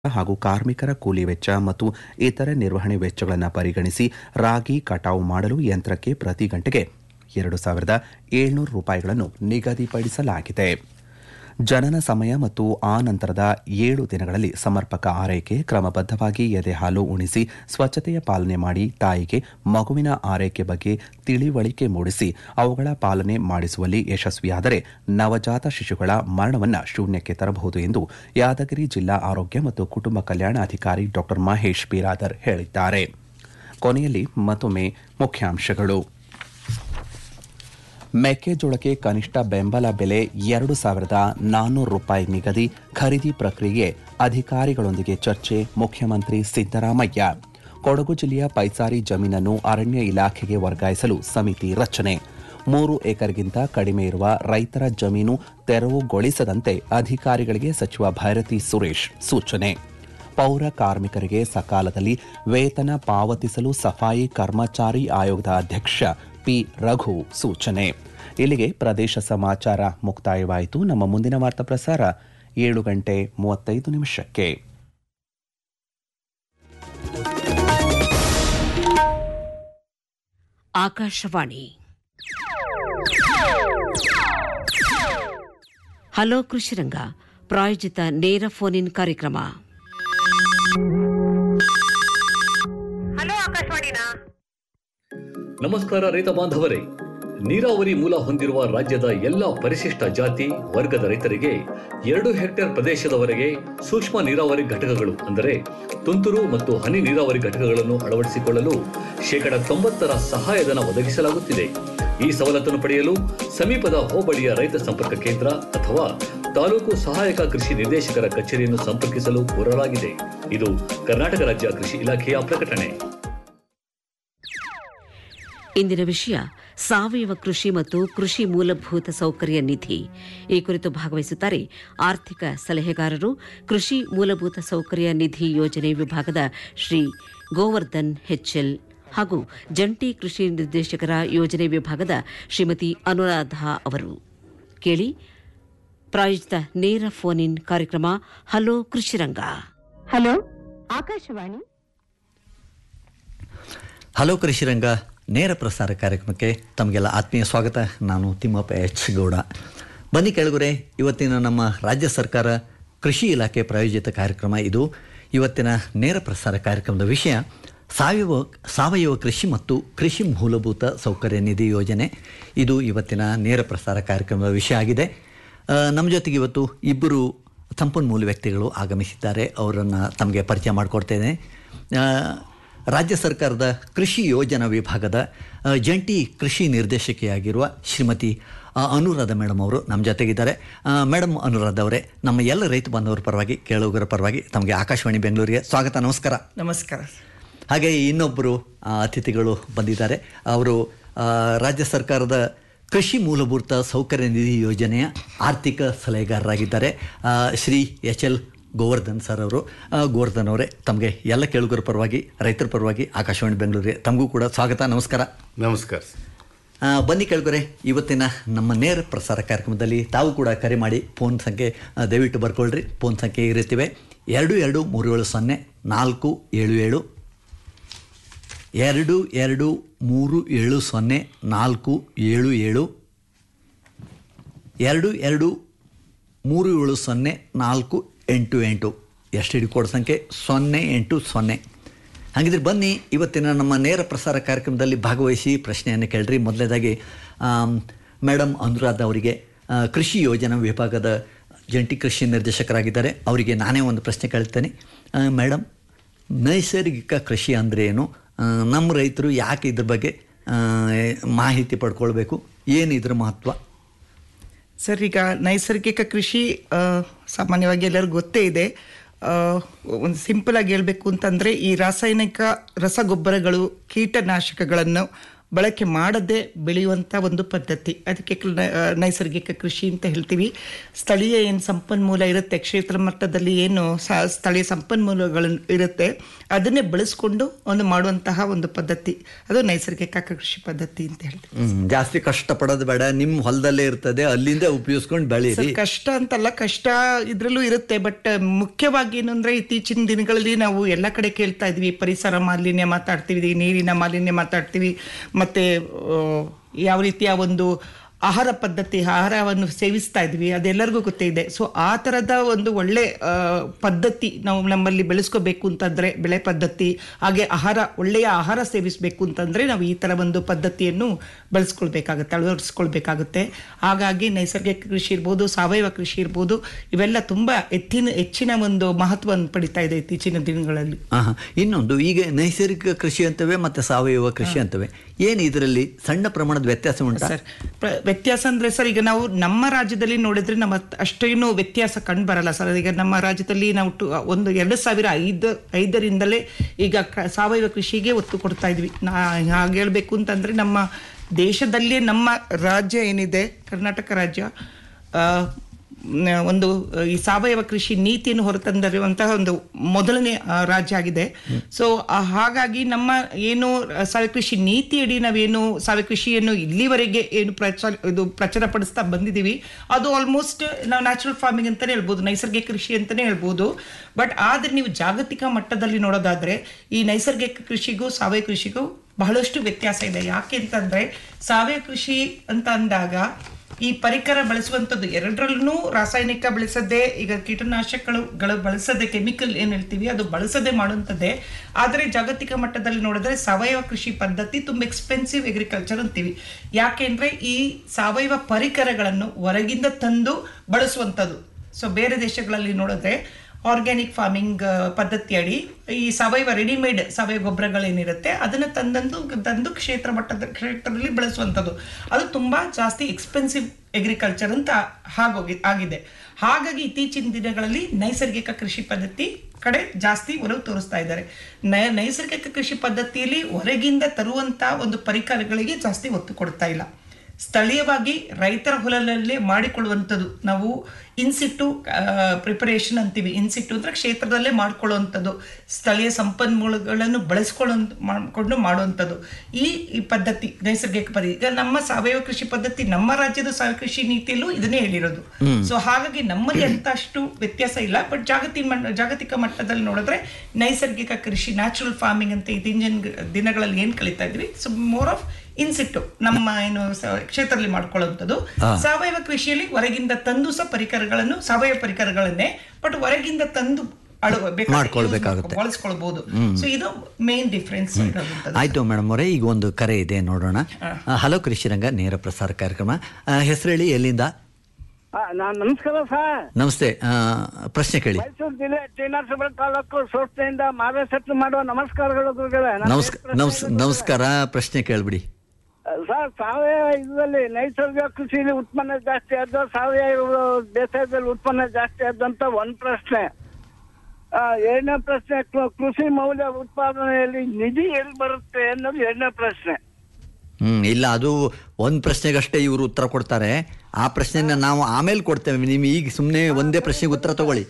ಹಾಗೂ ಕಾರ್ಮಿಕರ ಕೂಲಿ ವೆಚ್ಚ ಮತ್ತು ಇತರೆ ನಿರ್ವಹಣೆ ವೆಚ್ಚಗಳನ್ನು ಪರಿಗಣಿಸಿ ರಾಗಿ ಕಟಾವು ಮಾಡಲು ಯಂತ್ರಕ್ಕೆ ಪ್ರತಿ ಗಂಟೆಗೆ ಎರಡು ಸಾವಿರದ ಏಳ್ನೂರು ರೂಪಾಯಿಗಳನ್ನು ನಿಗದಿಪಡಿಸಲಾಗಿದೆ ಜನನ ಸಮಯ ಮತ್ತು ಆ ನಂತರದ ಏಳು ದಿನಗಳಲ್ಲಿ ಸಮರ್ಪಕ ಆರೈಕೆ ಕ್ರಮಬದ್ಧವಾಗಿ ಎದೆ ಹಾಲು ಉಣಿಸಿ ಸ್ವಚ್ಛತೆಯ ಪಾಲನೆ ಮಾಡಿ ತಾಯಿಗೆ ಮಗುವಿನ ಆರೈಕೆ ಬಗ್ಗೆ ತಿಳಿವಳಿಕೆ ಮೂಡಿಸಿ ಅವುಗಳ ಪಾಲನೆ ಮಾಡಿಸುವಲ್ಲಿ ಯಶಸ್ವಿಯಾದರೆ ನವಜಾತ ಶಿಶುಗಳ ಮರಣವನ್ನು ಶೂನ್ಯಕ್ಕೆ ತರಬಹುದು ಎಂದು ಯಾದಗಿರಿ ಜಿಲ್ಲಾ ಆರೋಗ್ಯ ಮತ್ತು ಕುಟುಂಬ ಕಲ್ಯಾಣ ಅಧಿಕಾರಿ ಡಾ ಮಹೇಶ್ ಬಿರಾದರ್ ಹೇಳಿದ್ದಾರೆ ಕೊನೆಯಲ್ಲಿ ಮತ್ತೊಮ್ಮೆ ಮುಖ್ಯಾಂಶಗಳು ಮೆಕ್ಕೆಜೋಳಕ್ಕೆ ಕನಿಷ್ಠ ಬೆಂಬಲ ಬೆಲೆ ಎರಡು ಸಾವಿರದ ನಾನ್ನೂರು ರೂಪಾಯಿ ನಿಗದಿ ಖರೀದಿ ಪ್ರಕ್ರಿಯೆ ಅಧಿಕಾರಿಗಳೊಂದಿಗೆ ಚರ್ಚೆ ಮುಖ್ಯಮಂತ್ರಿ ಸಿದ್ದರಾಮಯ್ಯ ಕೊಡಗು ಜಿಲ್ಲೆಯ ಪೈಸಾರಿ ಜಮೀನನ್ನು ಅರಣ್ಯ ಇಲಾಖೆಗೆ ವರ್ಗಾಯಿಸಲು ಸಮಿತಿ ರಚನೆ ಮೂರು ಎಕರೆಗಿಂತ ಕಡಿಮೆ ಇರುವ ರೈತರ ಜಮೀನು ತೆರವುಗೊಳಿಸದಂತೆ ಅಧಿಕಾರಿಗಳಿಗೆ ಸಚಿವ ಭೈರತಿ ಸುರೇಶ್ ಸೂಚನೆ ಪೌರ ಕಾರ್ಮಿಕರಿಗೆ ಸಕಾಲದಲ್ಲಿ ವೇತನ ಪಾವತಿಸಲು ಸಫಾಯಿ ಕರ್ಮಚಾರಿ ಆಯೋಗದ ಅಧ್ಯಕ್ಷ ಪಿ ರಘು ಸೂಚನೆ ಇಲ್ಲಿಗೆ ಪ್ರದೇಶ ಸಮಾಚಾರ ಮುಕ್ತಾಯವಾಯಿತು ನಮ್ಮ ಮುಂದಿನ ವಾರ್ತಾ ಪ್ರಸಾರ ಏಳು ಗಂಟೆ ಮೂವತ್ತೈದು ನಿಮಿಷಕ್ಕೆ ಆಕಾಶವಾಣಿ ಹಲೋ ಕೃಷಿರಂಗ ಪ್ರಾಯೋಜಿತ ನೇರ ಫೋನ್ ಇನ್ ಕಾರ್ಯಕ್ರಮ ಹಲೋ ಆಕಾಶವಾಣಿನಾ ನಮಸ್ಕಾರ ರೈತ ಬಾಂಧವರೇ ನೀರಾವರಿ ಮೂಲ ಹೊಂದಿರುವ ರಾಜ್ಯದ ಎಲ್ಲ ಪರಿಶಿಷ್ಟ ಜಾತಿ ವರ್ಗದ ರೈತರಿಗೆ ಎರಡು ಹೆಕ್ಟೇರ್ ಪ್ರದೇಶದವರೆಗೆ ಸೂಕ್ಷ್ಮ ನೀರಾವರಿ ಘಟಕಗಳು ಅಂದರೆ ತುಂತುರು ಮತ್ತು ಹನಿ ನೀರಾವರಿ ಘಟಕಗಳನ್ನು ಅಳವಡಿಸಿಕೊಳ್ಳಲು ಶೇಕಡ ತೊಂಬತ್ತರ ಸಹಾಯಧನ ಒದಗಿಸಲಾಗುತ್ತಿದೆ ಈ ಸವಲತ್ತನ್ನು ಪಡೆಯಲು ಸಮೀಪದ ಹೋಬಳಿಯ ರೈತ ಸಂಪರ್ಕ ಕೇಂದ್ರ ಅಥವಾ ತಾಲೂಕು ಸಹಾಯಕ ಕೃಷಿ ನಿರ್ದೇಶಕರ ಕಚೇರಿಯನ್ನು ಸಂಪರ್ಕಿಸಲು ಕೋರಲಾಗಿದೆ ಇದು ಕರ್ನಾಟಕ ರಾಜ್ಯ ಕೃಷಿ ಇಲಾಖೆಯ ಪ್ರಕಟಣೆ ಇಂದಿನ ವಿಷಯ ಸಾವಯವ ಕೃಷಿ ಮತ್ತು ಕೃಷಿ ಮೂಲಭೂತ ಸೌಕರ್ಯ ನಿಧಿ ಈ ಕುರಿತು ಭಾಗವಹಿಸುತ್ತಾರೆ ಆರ್ಥಿಕ ಸಲಹೆಗಾರರು ಕೃಷಿ ಮೂಲಭೂತ ಸೌಕರ್ಯ ನಿಧಿ ಯೋಜನೆ ವಿಭಾಗದ ಶ್ರೀ ಗೋವರ್ಧನ್ ಹೆಚ್ಎಲ್ ಹಾಗೂ ಜಂಟಿ ಕೃಷಿ ನಿರ್ದೇಶಕರ ಯೋಜನೆ ವಿಭಾಗದ ಶ್ರೀಮತಿ ಅನುರಾಧ ಅವರು ಕೇಳಿ ಪ್ರಾಯೋಜಿತ ನೇರ ಫೋನ್ ಇನ್ ಕಾರ್ಯಕ್ರಮ hello Krishiranga hello Akashvani hello Krishiranga ನೇರ ಪ್ರಸಾರ ಕಾರ್ಯಕ್ರಮಕ್ಕೆ ತಮಗೆಲ್ಲ ಆತ್ಮೀಯ ಸ್ವಾಗತ ನಾನು ತಿಮ್ಮಪ್ಪ ಎಚ್ ಗೌಡ ಬನ್ನಿ ಕೆಳಗುರೆ ಇವತ್ತಿನ ನಮ್ಮ ರಾಜ್ಯ ಸರ್ಕಾರ ಕೃಷಿ ಇಲಾಖೆ ಪ್ರಾಯೋಜಿತ ಕಾರ್ಯಕ್ರಮ ಇದು ಇವತ್ತಿನ ನೇರ ಪ್ರಸಾರ ಕಾರ್ಯಕ್ರಮದ ವಿಷಯ ಸಾವಯವ ಸಾವಯವ ಕೃಷಿ ಮತ್ತು ಕೃಷಿ ಮೂಲಭೂತ ಸೌಕರ್ಯ ನಿಧಿ ಯೋಜನೆ ಇದು ಇವತ್ತಿನ ನೇರ ಪ್ರಸಾರ ಕಾರ್ಯಕ್ರಮದ ವಿಷಯ ಆಗಿದೆ ಆ, ನಮ್ಮ ಜೊತೆಗೆ ಇವತ್ತು ಇಬ್ಬರು ಸಂಪನ್ಮೂಲ ವ್ಯಕ್ತಿಗಳು ಆಗಮಿಸಿದ್ದಾರೆ ಅವರನ್ನು ತಮಗೆ ಪರಿಚಯ ಮಾಡಿಕೊಡ್ತೇನೆ ಆ, ರಾಜ್ಯ ಸರ್ಕಾರದ ಕೃಷಿ ಯೋಜನಾ ವಿಭಾಗದ ಆ, ಜಂಟಿ ಕೃಷಿ ನಿರ್ದೇಶಕಿಯಾಗಿರುವ ಶ್ರೀಮತಿ ಆ, ಅನುರಾಧ ಮೇಡಮ್ ಅವರು ನಮ್ಮ ಜೊತೆಗಿದ್ದಾರೆ ಆ, ಮೇಡಮ್ ಅನುರಾಧ ಅವರೇ ನಮ್ಮ ಎಲ್ಲ ರೈತ ಬಾಂಧವರ ಪರವಾಗಿ ಕೇಳುಗರ ಪರವಾಗಿ ತಮಗೆ ಆಕಾಶವಾಣಿ ಬೆಂಗಳೂರಿಗೆ ಸ್ವಾಗತ ನಮಸ್ಕಾರ ನಮಸ್ಕಾರ ಹಾಗೆ ಇನ್ನೊಬ್ಬರು ಆ, ಅತಿಥಿಗಳು ಬಂದಿದ್ದಾರೆ ಅವರು ಆ, ರಾಜ್ಯ ಸರ್ಕಾರದ ಕೃಷಿ ಮೂಲಭೂತ ಸೌಕರ್ಯ ನಿಧಿ ಯೋಜನೆಯ ಆರ್ಥಿಕ ಸಲಹೆಗಾರರಾಗಿದ್ದಾರೆ ಆ, Shri H L Govardhan sir ಅವರು ಆ, ಗೋವರ್ಧನ್ ಅವರೇ ತಮಗೆ ಎಲ್ಲ ಕೇಳುಗರ ಪರವಾಗಿ ರೈತರ ಪರವಾಗಿ ಆಕಾಶವಾಣಿ ಬೆಂಗಳೂರಿಗೆ ತಮಗೂ ಕೂಡ ಸ್ವಾಗತ ನಮಸ್ಕಾರ ನಮಸ್ಕಾರ ಆ, ಬನ್ನಿ ಕೇಳ್ಕೊರೆ ಇವತ್ತಿನ ನಮ್ಮ ನೇರ ಪ್ರಸಾರ ಕಾರ್ಯಕ್ರಮದಲ್ಲಿ ತಾವು ಕೂಡ ಕರೆ ಮಾಡಿ ಫೋನ್ ಸಂಖ್ಯೆ ಆ, ದಯವಿಟ್ಟು ಬರ್ಕೊಳ್ರಿ ಫೋನ್ ಸಂಖ್ಯೆ ಇರುತ್ತಿವೆ ಎರಡು ಎರಡು ಮೂರು ಏಳು ಸೊನ್ನೆ ನಾಲ್ಕು ಏಳು ಏಳು ಎರಡು ಎರಡು ಮೂರು ಏಳು ಸೊನ್ನೆ ನಾಲ್ಕು ಏಳು ಏಳು ಎರಡು ಎರಡು ಮೂರು ಏಳು ಸೊನ್ನೆ ನಾಲ್ಕು ಎಂಟು ಎಂಟು ಎಷ್ಟು ಹಿಡಿ ಕೋಡ್ ಸಂಖ್ಯೆ ಸೊನ್ನೆ ಎಂಟು ಸೊನ್ನೆ ಹಾಗಿದ್ರೆ ಬನ್ನಿ ಇವತ್ತಿನ ನಮ್ಮ ನೇರ ಪ್ರಸಾರ ಕಾರ್ಯಕ್ರಮದಲ್ಲಿ ಭಾಗವಹಿಸಿ ಪ್ರಶ್ನೆಯನ್ನು ಕೇಳ್ರಿ ಮೊದಲನೇದಾಗಿ ಮೇಡಮ್ ಅನುರಾಧ ಅವರಿಗೆ ಆ, ಕೃಷಿ ಯೋಜನಾ ವಿಭಾಗದ ಜಂಟಿ ಕೃಷಿ ನಿರ್ದೇಶಕರಾಗಿದ್ದಾರೆ ಅವರಿಗೆ ನಾನೇ ಒಂದು ಪ್ರಶ್ನೆ ಕೇಳ್ತೇನೆ ಆ, ಮೇಡಮ್ ನೈಸರ್ಗಿಕ ಕೃಷಿ ಅಂದರೆ ಏನು ಆ, ನಮ್ಮ ರೈತರು ಯಾಕೆ ಇದ್ರ ಬಗ್ಗೆ ಆ, ಮಾಹಿತಿ ಪಡ್ಕೊಳ್ಬೇಕು ಏನು ಇದ್ರ ಮಹತ್ವ ಸರ್ ಈಗ ನೈಸರ್ಗಿಕ ಕೃಷಿ ಆ, ಸಾಮಾನ್ಯವಾಗಿ ಎಲ್ಲರಿಗೂ ಗೊತ್ತೇ ಇದೆ ಆ, ಒಂದು ಸಿಂಪಲ್ ಆಗಿ ಹೇಳಬೇಕು ಅಂತಂದ್ರೆ ಈ ರಾಸಾಯನಿಕ ರಸಗೊಬ್ಬರಗಳು ಕೀಟನಾಶಕಗಳನ್ನು ಬಳಕೆ ಮಾಡದೆ ಬೆಳೆಯುವಂಥ ಒಂದು ಪದ್ಧತಿ ಅದಕ್ಕೆ ಕ- ಆ, ನೈಸರ್ಗಿಕ ಕೃಷಿ ಅಂತ ಹೇಳ್ತೀವಿ ಸ್ಥಳೀಯ ಏನು ಸಂಪನ್ಮೂಲ ಇರುತ್ತೆ ಕ್ಷೇತ್ರ ಮಟ್ಟದಲ್ಲಿ ಏನು ಸ ಸ್ಥಳೀಯ ಸಂಪನ್ಮೂಲಗಳು ಇರುತ್ತೆ ಅದನ್ನೇ ಬಳಸ್ಕೊಂಡು ಒಂದು ಮಾಡುವಂತಹ ಒಂದು ಪದ್ಧತಿ ಅದು ನೈಸರ್ಗಿಕ ಕೃಷಿ ಪದ್ಧತಿ ಅಂತ ಹೇಳ್ತೀವಿ ಹ್ಮ್ ಜಾಸ್ತಿ ಕಷ್ಟ ಪಡೋದು ಬೇಡ ನಿಮ್ಮ ಹೊಲದಲ್ಲೇ ಇರ್ತದೆ ಅಲ್ಲಿಂದ ಉಪಯೋಗಿಸ್ಕೊಂಡು ಬೆಳೀರಿ ಸರ್, ಕಷ್ಟ ಅಂತಲ್ಲ ಕಷ್ಟ ಇದ್ರಲ್ಲೂ ಇರುತ್ತೆ ಬಟ್ ಮುಖ್ಯವಾಗಿ ಏನು ಅಂದ್ರೆ ಇತ್ತೀಚಿನ ದಿನಗಳಲ್ಲಿ ನಾವು ಎಲ್ಲ ಕಡೆ ಕೇಳ್ತಾ ಇದೀವಿ ಪರಿಸರ ಮಾಲಿನ್ಯ ಮಾತಾಡ್ತೀವಿ ನೀರಿನ ಮಾಲಿನ್ಯ ಮಾತಾಡ್ತೀವಿ ಮತ್ತೆ ಆ, ಯಾವ ರೀತಿಯ ಒಂದು ಆಹಾರ ಪದ್ಧತಿ ಆಹಾರವನ್ನು ಸೇವಿಸ್ತಾ ಇದ್ವಿ ಅದೆಲ್ಲರಿಗೂ ಗೊತ್ತೇ ಇದೆ ಸೊ ಆ ಥರದ ಒಂದು ಒಳ್ಳೆ ಆ, ಪದ್ಧತಿ ನಾವು ನಮ್ಮಲ್ಲಿ ಬೆಳೆಸ್ಕೋಬೇಕು ಅಂತಂದ್ರೆ ಬೆಳೆ ಪದ್ಧತಿ ಹಾಗೆ ಆಹಾರ ಒಳ್ಳೆಯ ಆಹಾರ ಸೇವಿಸಬೇಕು ಅಂತಂದ್ರೆ ನಾವು ಈ ಥರ ಒಂದು ಪದ್ಧತಿಯನ್ನು ಬಳಸ್ಕೊಳ್ಬೇಕಾಗುತ್ತೆ ಅಳವಡಿಸ್ಕೊಳ್ಬೇಕಾಗುತ್ತೆ ಹಾಗಾಗಿ ನೈಸರ್ಗಿಕ ಕೃಷಿ ಇರ್ಬೋದು ಸಾವಯವ ಕೃಷಿ ಇರ್ಬೋದು ಇವೆಲ್ಲ ತುಂಬಾ ಹೆಚ್ಚಿನ ಹೆಚ್ಚಿನ ಒಂದು ಮಹತ್ವವನ್ನು ಪಡಿತಾ ಇದೆ ಇತ್ತೀಚಿನ ದಿನಗಳಲ್ಲಿ ಆಹಾ. ಇನ್ನೊಂದು ಈಗ ನೈಸರ್ಗಿಕ ಕೃಷಿ ಅಂತವೆ ಮತ್ತೆ ಸಾವಯವ ಕೃಷಿ ಅಂತವೆ ಏನು ಇದರಲ್ಲಿ ಸಣ್ಣ ಪ್ರಮಾಣದ ವ್ಯತ್ಯಾಸ ಉಂಟಾ ಸರ್ ಪ್ರ- ವ್ಯತ್ಯಾಸ ಅಂದ್ರೆ ಸರ್ ಈಗ ನಾವು ನಮ್ಮ ರಾಜ್ಯದಲ್ಲಿ ನೋಡಿದ್ರೆ ನಮ್ಮ ಹತ್- ಅಷ್ಟೇನು ವ್ಯತ್ಯಾಸ ಕಂಡು ಬರಲ್ಲ ಸರ್ ಈಗ ನಮ್ಮ ರಾಜ್ಯದಲ್ಲಿ ನಾವು ಟು- ಒಂದು ಎರಡು ಸಾವಿರ ಐದು ಐದರಿಂದಲೇ ಈಗ ಕ- ಸಾವಯವ ಕೃಷಿಗೆ ಒತ್ತು ಕೊಡ್ತಾ ಇದ್ವಿ ನಾ ಹಾಗೆ ಹೇಳ್ಬೇಕು ಅಂತಂದ್ರೆ ನಮ್ಮ ದೇಶದಲ್ಲೇ ನಮ್ಮ ರಾಜ್ಯ ಏನಿದೆ ಕರ್ನಾಟಕ ರಾಜ್ಯ ಆ, ನ- ಒಂದು ಆ, ಈ ಸಾವಯವ ಕೃಷಿ ನೀತಿಯನ್ನು ಹೊರತಂದಿರುವಂತಹ ಒಂದು ಮೊದಲನೇ ಆ, ರಾಜ್ಯ ಆಗಿದೆ ಸೊ ಹಾಗಾಗಿ ನಮ್ಮ ಏನು ಆ, ಸಾವಯವ ಕೃಷಿ ನೀತಿಯಡಿ ನಾವೇನು ಸಾವಯವ ಕೃಷಿಯನ್ನು ಇಲ್ಲಿವರೆಗೆ ಏನು ಪ್ರಚಾರ ಇದು ಪ್ರಚಾರಪಡಿಸ್ತಾ ಬಂದಿದ್ದೀವಿ ಅದು ಆಲ್ಮೋಸ್ಟ್ ನಾವು ನ್ಯಾಚುರಲ್ ಫಾರ್ಮಿಂಗ್ ಅಂತಾನೆ ಹೇಳ್ಬೋದು ನೈಸರ್ಗಿಕ ಕೃಷಿ ಅಂತಾನೆ ಹೇಳ್ಬೋದು ಬಟ್ ಆದ್ರೆ ನೀವು ಜಾಗತಿಕ ಮಟ್ಟದಲ್ಲಿ ನೋಡೋದಾದ್ರೆ ಈ ನೈಸರ್ಗಿಕ ಕೃಷಿಗೂ ಸಾವಯವ ಕೃಷಿಗೂ ಬಹಳಷ್ಟು ವ್ಯತ್ಯಾಸ ಇದೆ ಯಾಕೆ ಅಂತಂದ್ರೆ ಸಾವಯವ ಕೃಷಿ ಅಂತ ಅಂದಾಗ ಈ ಪರಿಕರ ಬಳಸುವಂಥದ್ದು ಎರಡರಲ್ಲೂ ರಾಸಾಯನಿಕ ಬಳಸದೆ ಈಗ ಕೀಟನಾಶಕಗಳು ಗಳು ಬಳಸದೆ ಕೆಮಿಕಲ್ ಏನ್ ಹೇಳ್ತೀವಿ ಅದು ಬಳಸದೆ ಮಾಡುವಂಥದ್ದೇ ಆದರೆ ಜಾಗತಿಕ ಮಟ್ಟದಲ್ಲಿ ನೋಡಿದ್ರೆ ಸಾವಯವ ಕೃಷಿ ಪದ್ಧತಿ ತುಂಬ ಎಕ್ಸ್ಪೆನ್ಸಿವ್ ಅಗ್ರಿಕಲ್ಚರ್ ಅಂತೀವಿ ಯಾಕೆ ಅಂದ್ರೆ ಈ ಸಾವಯವ ಪರಿಕರಗಳನ್ನು ಹೊರಗಿಂದ ತಂದು ಬಳಸುವಂಥದ್ದು ಸೊ ಬೇರೆ ದೇಶಗಳಲ್ಲಿ ನೋಡಿದ್ರೆ ಆರ್ಗ್ಯಾನಿಕ್ ಫಾರ್ಮಿಂಗ್ ಪದ್ಧತಿ ಅಡಿ ಈ ಸಾವಯವ ರೆಡಿಮೇಡ್ ಸಾವಯವ ಗೊಬ್ಬರಗಳೇನಿರುತ್ತೆ ಅದನ್ನು ತಂದಂದು ತಂದು ಕ್ಷೇತ್ರ ಮಟ್ಟದ ಕ್ಷೇತ್ರದಲ್ಲಿ ಬಳಸುವಂಥದ್ದು ಅದು ತುಂಬ ಜಾಸ್ತಿ ಎಕ್ಸ್ಪೆನ್ಸಿವ್ ಅಗ್ರಿಕಲ್ಚರ್ ಅಂತ ಹಾಗೋಗಿ ಆಗಿದೆ ಹಾಗಾಗಿ ಇತ್ತೀಚಿನ ದಿನಗಳಲ್ಲಿ ನೈಸರ್ಗಿಕ ಕೃಷಿ ಪದ್ಧತಿ ಕಡೆ ಜಾಸ್ತಿ ಒಲವು ತೋರಿಸ್ತಾ ಇದ್ದಾರೆ ನೈ- ನೈಸರ್ಗಿಕ ಕೃಷಿ ಪದ್ಧತಿಯಲ್ಲಿ ಹೊರಗಿಂದ ತರುವಂತ ಒಂದು ಪರಿಕರಗಳಿಗೆ ಜಾಸ್ತಿ ಒತ್ತು ಕೊಡ್ತಾ ಇಲ್ಲ ಸ್ಥಳೀಯವಾಗಿ ರೈತರ ಹೊಲದಲ್ಲೇ ಮಾಡಿಕೊಳ್ಳುವಂಥದ್ದು ನಾವು ಇನ್ಸಿಟ್ಟು ಪ್ರಿಪರೇಷನ್ ಅಂತೀವಿ ಇನ್ಸಿಟ್ಟು ಅಂದ್ರೆ ಕ್ಷೇತ್ರದಲ್ಲೇ ಮಾಡ್ಕೊಳ್ಳುವಂಥದ್ದು ಸ್ಥಳೀಯ ಸಂಪನ್ಮೂಲಗಳನ್ನು ಬಳಸ್ಕೊಳ್ಳೋ ಮಾಡಿಕೊಂಡು ಮಾಡುವಂಥದ್ದು ಈ ಈ ಪದ್ಧತಿ ನೈಸರ್ಗಿಕ ಪದ್ಧತಿ ಈಗ ನಮ್ಮ ಸಾವಯವ ಕೃಷಿ ಪದ್ಧತಿ ನಮ್ಮ ರಾಜ್ಯದ ಸಾವಯವ ಕೃಷಿ ನೀತಿಯಲ್ಲೂ ಇದನ್ನೇ ಹೇಳಿರೋದು ಸೊ ಹಾಗಾಗಿ ನಮ್ಮಲ್ಲಿ ಅಂತ ಅಷ್ಟು ವ್ಯತ್ಯಾಸ ಇಲ್ಲ ಬಟ್ ಜಾಗತಿಕ ಮಟ್ಟ- ಜಾಗತಿಕ ಮಟ್ಟದಲ್ಲಿ ನೋಡಿದ್ರೆ ನೈಸರ್ಗಿಕ ಕೃಷಿ ನ್ಯಾಚುರಲ್ ಫಾರ್ಮಿಂಗ್ ಅಂತ ಇತ್ತೀಚಿನ ದಿನಗಳಲ್ಲಿ ಏನ್ ಕಲಿತಾ ಇದ್ವಿ ಸೊ ಮೋರ್ ಆಫ್ ಇನ್ಸಿಟ್ಟು ನಮ್ಮ ಏನು ಸ- ಕ್ಷೇತ್ರದಲ್ಲಿ ಮಾಡ್ಕೊಳ್ಳುವಂಥದ್ದು ಸಾವಯವ ಕೃಷಿಯಲ್ಲಿ ಹೊರಗಿಂದ ತಂದು ಸಹ ಪರಿಕರಗಳನ್ನು ಸಾವಯವ ಪರಿಕರಗಳನ್ನೇ ಬಟ್ ಹೊರಗಿಂದ ತಂದು ಅಳುವ ಬೇಕಾದ್ರೆ ಮಾಡ್ಕೊಳ್ಬೇಕಾಗುತ್ತೆ. use ಮಾಡ್ಕೊ- ಬಳಸ್ಕೊಳ್ಬಹುದು ಸೊ ಇದು ಮೇನ್ ಡಿಫ್ರೆನ್ಸ್ ಇರೋದಂಥದ್ದು ಆಯ್ತು ಮೇಡಮ್ ಅವರೇ ಈಗ ಒಂದು ಕರೆ ಇದೆ ನೋಡೋಣ ಆ, ಹಲೋ ಕೃಷಿರಂಗ ನೇರ ಪ್ರಸಾರ ಕಾರ್ಯಕ್ರಮ ಆ, ಹೆಸರೇಳಿ ಎಲ್ಲಿಂದ ನಾನು ನಮಸ್ಕಾರ ಸರ್ ನಮಸ್ತೆ ಆ, ಪ್ರಶ್ನೆ ಕೇಳಿ ಮೈಸೂರು ಜಿಲ್ಲೆ ಟಿ ನರಸೀಪುರ ತಾಲೂಕು ಸಂಸ್ಥೆಯಿಂದ ಮಾರ್ಗಸೂಚಿ ಮಾಡುವ ನಮಸ್ಕಾರಗಳು ಗುರುಗಳೇ. ನನ್ನ ನಮಸ್ಕ ಹೆಸರು ನಮಸ್ ಪ್ರಸನ್ನ ನಮಸ್ಕಾರ ಪ್ರಶ್ನೆ ಕೇಳ್ಬಿಡಿ ಸರ್ ಸಾವಯವ ಇದರಲ್ಲಿ ನೈಸರ್ಗಿಕ ಕೃಷಿಲಿ ಉತ್ಪನ್ನ ಜಾಸ್ತಿ ಆದ ಸಾವಯವ ಬೇಸಾಯದಲ್ಲಿ ಉತ್ಪನ್ನ ಜಾಸ್ತಿ ಆದಂತ ಒಂದ್ ಪ್ರಶ್ನೆ ಆ, ಎರಡನೇ ಪ್ರಶ್ನೆ ಕೃ- ಕೃಷಿ ಮೌಲ್ಯ ಉತ್ಪಾದನೆಯಲ್ಲಿ ನಿಧಿ ಎಲ್ಲಿ ಬರುತ್ತೆ ಅನ್ನೋದು ಎರಡನೇ ಪ್ರಶ್ನೆ ಹ್ಮ್ ಇಲ್ಲ ಅದು ಒಂದ್ ಪ್ರಶ್ನೆಗಷ್ಟೇ ಇವರು ಉತ್ತರ ಕೊಡ್ತಾರೆ ಆ ಪ್ರಶ್ನೆನ ನಾವು ಆಮೇಲೆ ಕೊಡ್ತೇವೆ ನೀವು ಈಗ ಸುಮ್ಮನೆ ಒಂದೇ ಪ್ರಶ್ನೆಗೆ ಉತ್ತರ ತಗೊಳ್ಳಿ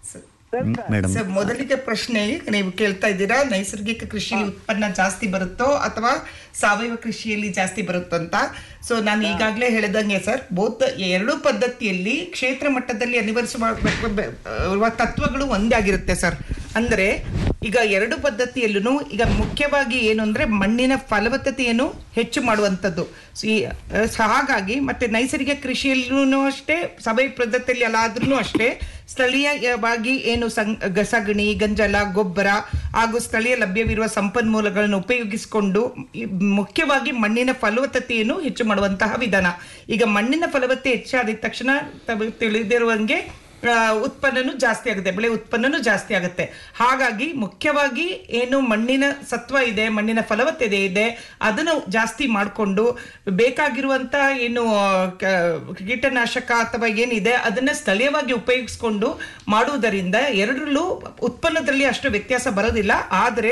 ಮೇಡಮ್ ಸರ್ ಮೊದಲಿಗೆ ಪ್ರಶ್ನೆ ನೀವು ಕೇಳ್ತಾ ಇದ್ದೀರಾ ನೈಸರ್ಗಿಕ ಕೃಷಿಯಲ್ಲಿ ಉತ್ಪನ್ನ ಜಾಸ್ತಿ ಬರುತ್ತೋ ಅಥವಾ ಸಾವಯವ ಕೃಷಿಯಲ್ಲಿ ಜಾಸ್ತಿ ಬರುತ್ತೋ ಅಂತ ಸೊ ನಾನು ಈಗಾಗಲೇ ಹೇಳಿದಂಗೆ ಸರ್ ಬೋತ್ ಎರಡೂ ಪದ್ಧತಿಯಲ್ಲಿ ಕ್ಷೇತ್ರ ಮಟ್ಟದಲ್ಲಿ ಅನಿವರಿಸುವ ಇರುವ ತತ್ವಗಳು ಒಂದೇ ಆಗಿರುತ್ತೆ ಸರ್ ಅಂದ್ರೆ ಈಗ ಎರಡು ಪದ್ಧತಿಯಲ್ಲೂ ಈಗ ಮುಖ್ಯವಾಗಿ ಏನು ಅಂದ್ರೆ ಮಣ್ಣಿನ ಫಲವತ್ತತೆಯನ್ನು ಹೆಚ್ಚು ಮಾಡುವಂಥದ್ದು ಸೊ ಈ ಅಹ್, ಸೊ ಹಾಗಾಗಿ ಮತ್ತೆ ನೈಸರ್ಗಿಕ ಕೃಷಿಯಲ್ಲೂ ಅಷ್ಟೇ ಸಾವಯವ ಪದ್ಧತಿಯಲ್ಲಿ ಅಲ್ಲಾದ್ರೂ ಅಷ್ಟೇ ಸ್ಥಳೀಯವಾಗಿ ಏನು ಸಂ- ಗ- ಸಗಣಿ ಗಂಜಲ ಗೊಬ್ಬರ ಹಾಗೂ ಸ್ಥಳೀಯ ಲಭ್ಯವಿರುವ ಸಂಪನ್ಮೂಲಗಳನ್ನು ಉಪಯೋಗಿಸಿಕೊಂಡು ಈ ಮುಖ್ಯವಾಗಿ ಮಣ್ಣಿನ ಫಲವತ್ತತೆಯನ್ನು ಹೆಚ್ಚು ಮಾಡುವಂತಹ ವಿಧಾನ ಈಗ ಮಣ್ಣಿನ ಫಲವತ್ತತೆ ಹೆಚ್ಚಾದ ತಕ್ಷಣ ತಮಗೆ ತಿಳಿದಿರುವಂಗೆ ಆ, ಉತ್ಪನ್ನನೂ ಜಾಸ್ತಿ ಆಗುತ್ತೆ ಬೆಳೆ ಉತ್ಪನ್ನನೂ ಜಾಸ್ತಿ ಆಗುತ್ತೆ ಹಾಗಾಗಿ ಮುಖ್ಯವಾಗಿ ಏನು ಮಣ್ಣಿನ ಸತ್ವ ಇದೆ ಮಣ್ಣಿನ ಫಲವತ್ತತೆ ಇದೆ ಅದನ್ನು ಜಾಸ್ತಿ ಮಾಡಿಕೊಂಡು ಬೇಕಾಗಿರುವಂತ ಏನು ಆ, ಕ- ಕೀಟನಾಶಕ ಅಥವಾ ಏನಿದೆ ಅದನ್ನ ಸ್ಥಳೀಯವಾಗಿ ಉಪಯೋಗಿಸ್ಕೊಂಡು ಮಾಡುವುದರಿಂದ ಎರಡರಲ್ಲೂ ಉತ್ಪನ್ನದಲ್ಲಿ ಅಷ್ಟು ವ್ಯತ್ಯಾಸ ಬರೋದಿಲ್ಲ ಆದರೆ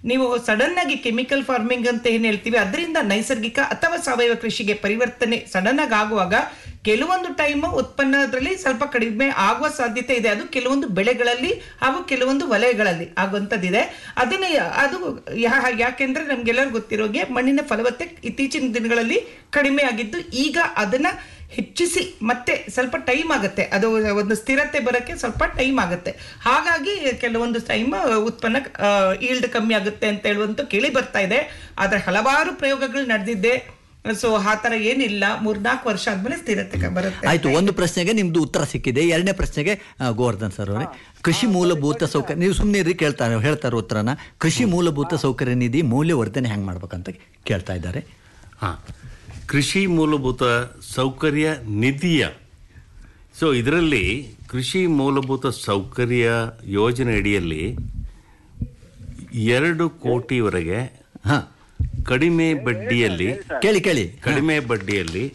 ನೀವು ಸಡನ್ ಆಗಿ ಕೆಮಿಕಲ್ ಫಾರ್ಮಿಂಗ್ ಅಂತ ಏನ್ ಹೇಳ್ತೀವಿ ಅದರಿಂದ ನೈಸರ್ಗಿಕ ಅಥವಾ ಸಾವಯವ ಕೃಷಿಗೆ ಪರಿವರ್ತನೆ ಸಡನ್ ಆಗಿ ಆಗುವಾಗ ಕೆಲವೊಂದು ಟೈಮ್ ಉತ್ಪನ್ನದಲ್ಲಿ ಸ್ವಲ್ಪ ಕಡಿಮೆ ಆಗುವ ಸಾಧ್ಯತೆ ಇದೆ ಅದು ಕೆಲವೊಂದು ಬೆಳೆಗಳಲ್ಲಿ ಹಾಗೂ ಕೆಲವೊಂದು ವಲಯಗಳಲ್ಲಿ ಆಗುವಂಥದ್ದಿದೆ ಅದನ್ನ ಅದು ಯಾ- ಯಾಕೆಂದ್ರೆ ನಮ್ಗೆಲ್ಲರಿಗೂ ಗೊತ್ತಿರೋಗೆ ಮಣ್ಣಿನ ಫಲವತ್ತೆ ಇತ್ತೀಚಿನ ದಿನಗಳಲ್ಲಿ ಕಡಿಮೆ ಆಗಿದ್ದು ಈಗ ಅದನ್ನ ಹೆಚ್ಚಿಸಿ ಮತ್ತೆ ಸ್ವಲ್ಪ ಟೈಮ್ ಆಗುತ್ತೆ ಅದು ಒಂದು ಸ್ಥಿರತೆ ಬರೋಕ್ಕೆ ಸ್ವಲ್ಪ ಟೈಮ್ ಆಗುತ್ತೆ ಹಾಗಾಗಿ ಕೆಲವೊಂದು ಟೈಮ್ ಉತ್ಪನ್ನ ಈಲ್ಡ್ ಕಮ್ಮಿ ಆಗುತ್ತೆ ಅಂತ ಹೇಳುವಂತ ಕೇಳಿ ಬರ್ತಾ ಇದೆ ಆದ್ರೆ ಹಲವಾರು ಪ್ರಯೋಗಗಳು ನಡೆದಿದೆ ಸೊ ಆ ತರ ಏನಿಲ್ಲ ಮೂರ್ನಾಲ್ಕು ವರ್ಷ ಆದ್ಮೇಲೆ ಸ್ಥಿರತೆ ಕ- ಬರುತ್ತೆ ಆಯ್ತು ಒಂದು ಪ್ರಶ್ನೆಗೆ ನಿಮ್ದು ಉತ್ತರ ಸಿಕ್ಕಿದೆ ಎರಡನೇ ಪ್ರಶ್ನೆಗೆ ಆ, ಗೋವರ್ಧನ್ ಸರ್ ಅವರೇ ಕೃಷಿ ಮೂಲಭೂತ ಸೌಕರ್ಯ ನೀವು ಸುಮ್ಮನೆ ಇರಿ ಕೇಳ್ತಾರೆ ಹೇಳ್ತಾರೆ ಉತ್ತರನ ಕೃಷಿ ಮೂಲಭೂತ ಸೌಕರ್ಯ ನಿಧಿ ಮೌಲ್ಯವರ್ಧನೆ ಹೆಂಗ್ ಮಾಡ್ಬೇಕಂತ ಕೇಳ್ತಾ ಇದ್ದಾರೆ ಹಾಂ ಕೃಷಿ ಮೂಲಭೂತ ಸೌಕರ್ಯ ನಿಧಿಯ ಸೊ ಇದರಲ್ಲಿ ಕೃಷಿ ಮೂಲಭೂತ ಸೌಕರ್ಯ ಯೋಜನೆ ಅಡಿಯಲ್ಲಿ ಎರಡು ಕೋಟಿವರೆಗೆ ಹಾ ಕಡಿಮೆ ಬಡ್ಡಿಯಲ್ಲಿ ಕೇಳಿ ಕೇಳಿ ಕಡಿಮೆ ಬಡ್ಡಿಯಲ್ಲಿ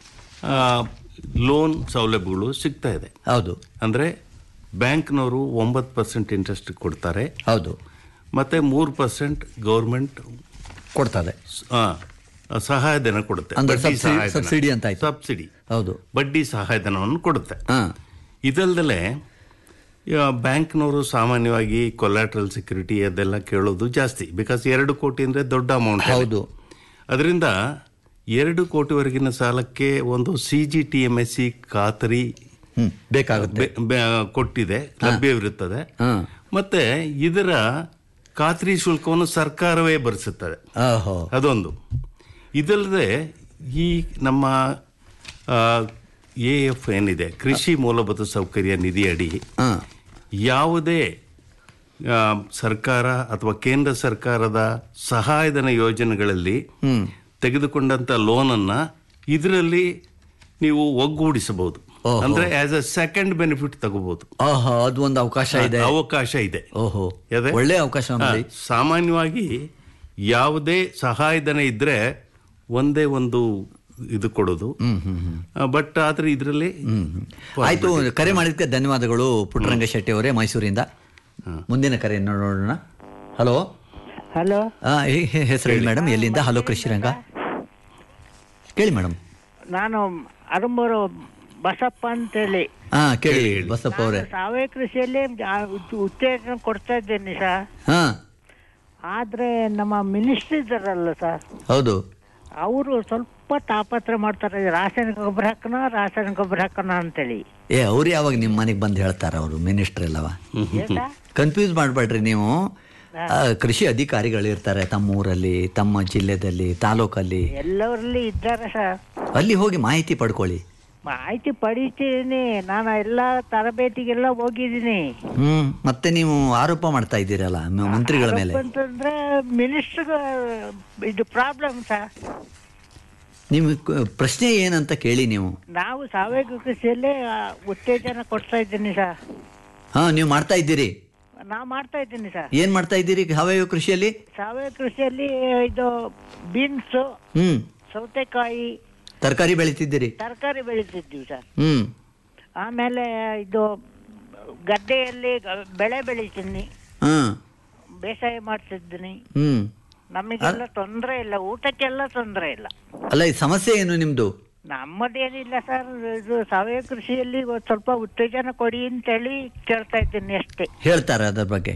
ಲೋನ್ ಸೌಲಭ್ಯಗಳು ಸಿಗ್ತಾ ಇದೆ ಹೌದು ಅಂದರೆ ಬ್ಯಾಂಕ್ನವರು ಒಂಬತ್ತು ಪರ್ಸೆಂಟ್ ಇಂಟ್ರೆಸ್ಟ್ ಕೊಡ್ತಾರೆ ಹೌದು ಮತ್ತು ಮೂರು ಪರ್ಸೆಂಟ್ ಗೌರ್ಮೆಂಟ್ ಕೊಡ್ತಾರೆ ಸಹಾಯಧನ ಕೊಡುತ್ತೆ ಅಂದ್ರೆ ಬಡ್ಡಿ ಸಬ್ಸಿಡಿ- ಸಹಾಯಧನ. ಸಬ್ಸಿಡಿ ಅಂತ ಆಯ್ತು. ಸಬ್ಸಿಡಿ ಹೌದು ಬಡ್ಡಿ ಸಹಾಯಧನವನ್ನು ಕೊಡುತ್ತೆ ಹಾ ಇದಲ್ದಲೆ ಬ್ಯಾಂಕ್ನವರು ಸಾಮಾನ್ಯವಾಗಿ ಕೊಲ್ಯಾಟ್ರಲ್ ಸೆಕ್ಯೂರಿಟಿ ಅದೆಲ್ಲ ಕೇಳೋದು ಜಾಸ್ತಿ ಬಿಕಾಸ್ ಎರಡು ಕೋಟಿ ಅಂದರೆ ದೊಡ್ಡ ಅಮೌಂಟ್ ಹೌದು ಅದರಿಂದ ಎರಡು ಕೋಟಿವರೆಗಿನ ಸಾಲಕ್ಕೆ ಒಂದು C G T M S C ಖಾತರಿ ಹ್ಮ್ ಬೇಕಾಗುತ್ತೆ ಬೆ- ಬೆ- ಕೊಟ್ಟಿದೆ ಲಭ್ಯವಿರುತ್ತದೆ ಹಾ ಮತ್ತೆ ಇದರ ಖಾತ್ರಿ ಶುಲ್ಕವನ್ನು ಸರ್ಕಾರವೇ ಭರಿಸುತ್ತದೆ ಓಹೋ ಅದೊಂದು ಇದಲ್ಲದೆ ಈ ನಮ್ಮ ಎ ಎಫ್ ಏನಿದೆ ಕೃಷಿ ಮೂಲಭೂತ ಸೌಕರ್ಯ ನಿಧಿಯಡಿ ಹಾ ಯಾವುದೇ ಆ, ಸರ್ಕಾರ ಅಥವಾ ಕೇಂದ್ರ ಸರ್ಕಾರದ ಸಹಾಯಧನ ಯೋಜನೆಗಳಲ್ಲಿ ಹ್ಮ್ ತೆಗೆದುಕೊಂಡಂತ ಲೋನನ್ನ ಇದರಲ್ಲಿ ನೀವು ಒಗ್ಗೂಡಿಸಬಹುದು ಓಹೋ. ಅಂದ್ರೆ ಆಸ್ ಅ ಸೆಕೆಂಡ್ ಬೆನಿಫಿಟ್ ತಗೋಬಹುದು ಓಹೋ ಅದು ಒಂದು ಅವಕಾಶ ಇದೆ ಅವಕಾಶ ಇದೆ ಓಹೋ ಯಾವ್ದೇ? ಒಳ್ಳೆ ಅವಕಾಶ ನೋಡಿ ಹಾ, ಸಾಮಾನ್ಯವಾಗಿ ಯಾವುದೇ ಸಹಾಯಧನ ಇದ್ರೆ ಒಂದೇ ಒಂದು ಇದು ಕೊಡೋದು ಬಟ್ ಆದ್ರೆ ಇದರಲ್ಲಿ ಆಯ್ತು ಕರೆ ಮಾಡಿದ್ದಕ್ಕೆ ಧನ್ಯವಾದಗಳು ಪುಟ್ಟರಂಗ ಶೆಟ್ಟಿ ಅವರೇ ಮೈಸೂರಿಂದ ಮುಂದಿನ ಕರೆ ನೋಡೋಣ ಹಲೋ ಹಲೋ ಹೆಸರು ಹೇಳಿ ಮೇಡಮ್ ಎಲ್ಲಿಂದ ಹಲೋ ಕೃಷಿರಂಗ ಕೇಳಿ ಮೇಡಮ್ ನಾನು ಅರುಂಬೂರು ಬಸಪ್ಪ ಅಂತೇಳಿ ಹಾ ಕೇಳಿ ಬಸಪ್ಪ ಅವರೇ ಸಾವಯವ ಕೃಷಿಯಲ್ಲಿ ಆ ಉತ್- ಉತ್ತೇಜನ ಕೊಡ್ತಾ ಇದ್ದೇನೆ ಸರ್ ಹಾ ಆದ್ರೆ ನಮ್ಮ ಮಿನಿಸ್ಟರ್ ಇದ್ದಾರಲ್ಲ ಸರ್ ಹೌದು ಅವರು ಸ್ವಲ್ಪ ತಾಪತ್ರ ಮಾಡ್ತಾರೆ ರಾಸಾಯನಿಕ ಗೊಬ್ಬರ ಹಾಕೋಣ ರಾಸಾಯನಿಕ ಗೊಬ್ಬರ ಹಾಕೋಣ ಅಂತೇಳಿ ಏ ಅವ್ರು ಯಾವಾಗ ನಿಮ್ಮ ಮನೆಗೆ ಬಂದು ಹೇಳ್ತಾರ ಅವರು ಮಿನಿಸ್ಟರ್ ಎಲ್ಲವ ಏನ್ ಕನ್ಫ್ಯೂಸ್ ಮಾಡಬೇಡ್ರಿ ನೀವು ಆ, ಕೃಷಿ ಅಧಿಕಾರಿಗಳು ಇರ್ತಾರೆ ತಮ್ಮ ಊರಲ್ಲಿ ತಮ್ಮ ಜಿಲ್ಲೆದಲ್ಲಿ ತಾಲೂಕಲ್ಲಿ ಎಲ್ಲವರಲ್ಲಿ ಇದ್ದಾರೆ ಸರ್ ಅಲ್ಲಿ ಹೋಗಿ ಮಾಹಿತಿ ಪಡ್ಕೊಳ್ಳಿ ಮಾಹಿತಿ ಪಡಿತೀನಿ ನಾನು ಎಲ್ಲ ತರಬೇತಿಗೆಲ್ಲ ಹೋಗಿದ್ದೀನಿ ಹ್ಮ್ ಮತ್ತೆ ನೀವು ಆರೋಪ ಮಾಡ್ತಾ ಇದ್ದೀರಲ್ಲ ಮ- ಮಂತ್ರಿಗಳ ಮೇಲೆ ಅಂತಂದ್ರೆ ಮಿನಿಸ್ಟರ್ ಇದು ಪ್ರಾಬ್ಲಮ್ ಸರ್ ನಿಮ್ಮ ಕ- ಪ್ರಶ್ನೆ ಏನಂತ ಕೇಳಿ ನೀವು ನಾವು ಸಾವಯವ ಕೃಷಿಯಲ್ಲೇ ಆ, ಉತ್ತೇಜನ ಕೊಡ್ತಾ ಇದ್ದೀನಿ ಸರ್ ಹಾ ನೀವು ಮಾಡ್ತಾ ಇದ್ದೀರಿ ನಾ ಮಾಡ್ತಾ ಇದ್ದೀನಿ ಸರ್ ಏನ್ ಮಾಡ್ತಾ ಇದ್ದೀರಿ ಸಾವಯವ ಕೃಷಿಯಲ್ಲಿ ಸಾವಯವ ಕೃಷಿಯಲ್ಲಿ ಇದು ಬೀನ್ಸು ಹ್ಮ್ ಸೌತೆಕಾಯಿ ತರಕಾರಿ ಬೆಳಿತಿದ್ದೀರಿ ತರಕಾರಿ ಬೆಳಿತಿದ್ದೀವಿ ಸರ್ ಹ್ಮ್ ಆಮೇಲೆ ಇದು ಗದ್ದೆಯಲ್ಲಿ ಗ- ಬೆಳೆ ಬೆಳಿತೀನಿ ಹ್ಮ್ ಬೇಸಾಯ ಮಾಡ್ತಿದ್ದೀನಿ ಹ್ಮ್ ನಮಗೆಲ್ಲ ತೊಂದರೆ ಇಲ್ಲ ಊಟಕ್ಕೆಲ್ಲ ತೊಂದರೆ ಇಲ್ಲ ಅಲ್ಲ ಈ ಸಮಸ್ಯೆ ಏನು ನಿಮ್ದು ನಮ್ಮದೇನಿಲ್ಲ ಸರ್ ಇದು ಸಾವಯವ ಕೃಷಿಯಲ್ಲಿ ಒಂದ್ ಸ್ವಲ್ಪ ಉತ್ತೇಜನ ಕೊಡಿ ಅಂತೇಳಿ ಕೇಳ್ತಾ ಇದ್ದೀನಿ ಅಷ್ಟೇ ಹೇಳ್ತಾರೆ ಅದರ ಬಗ್ಗೆ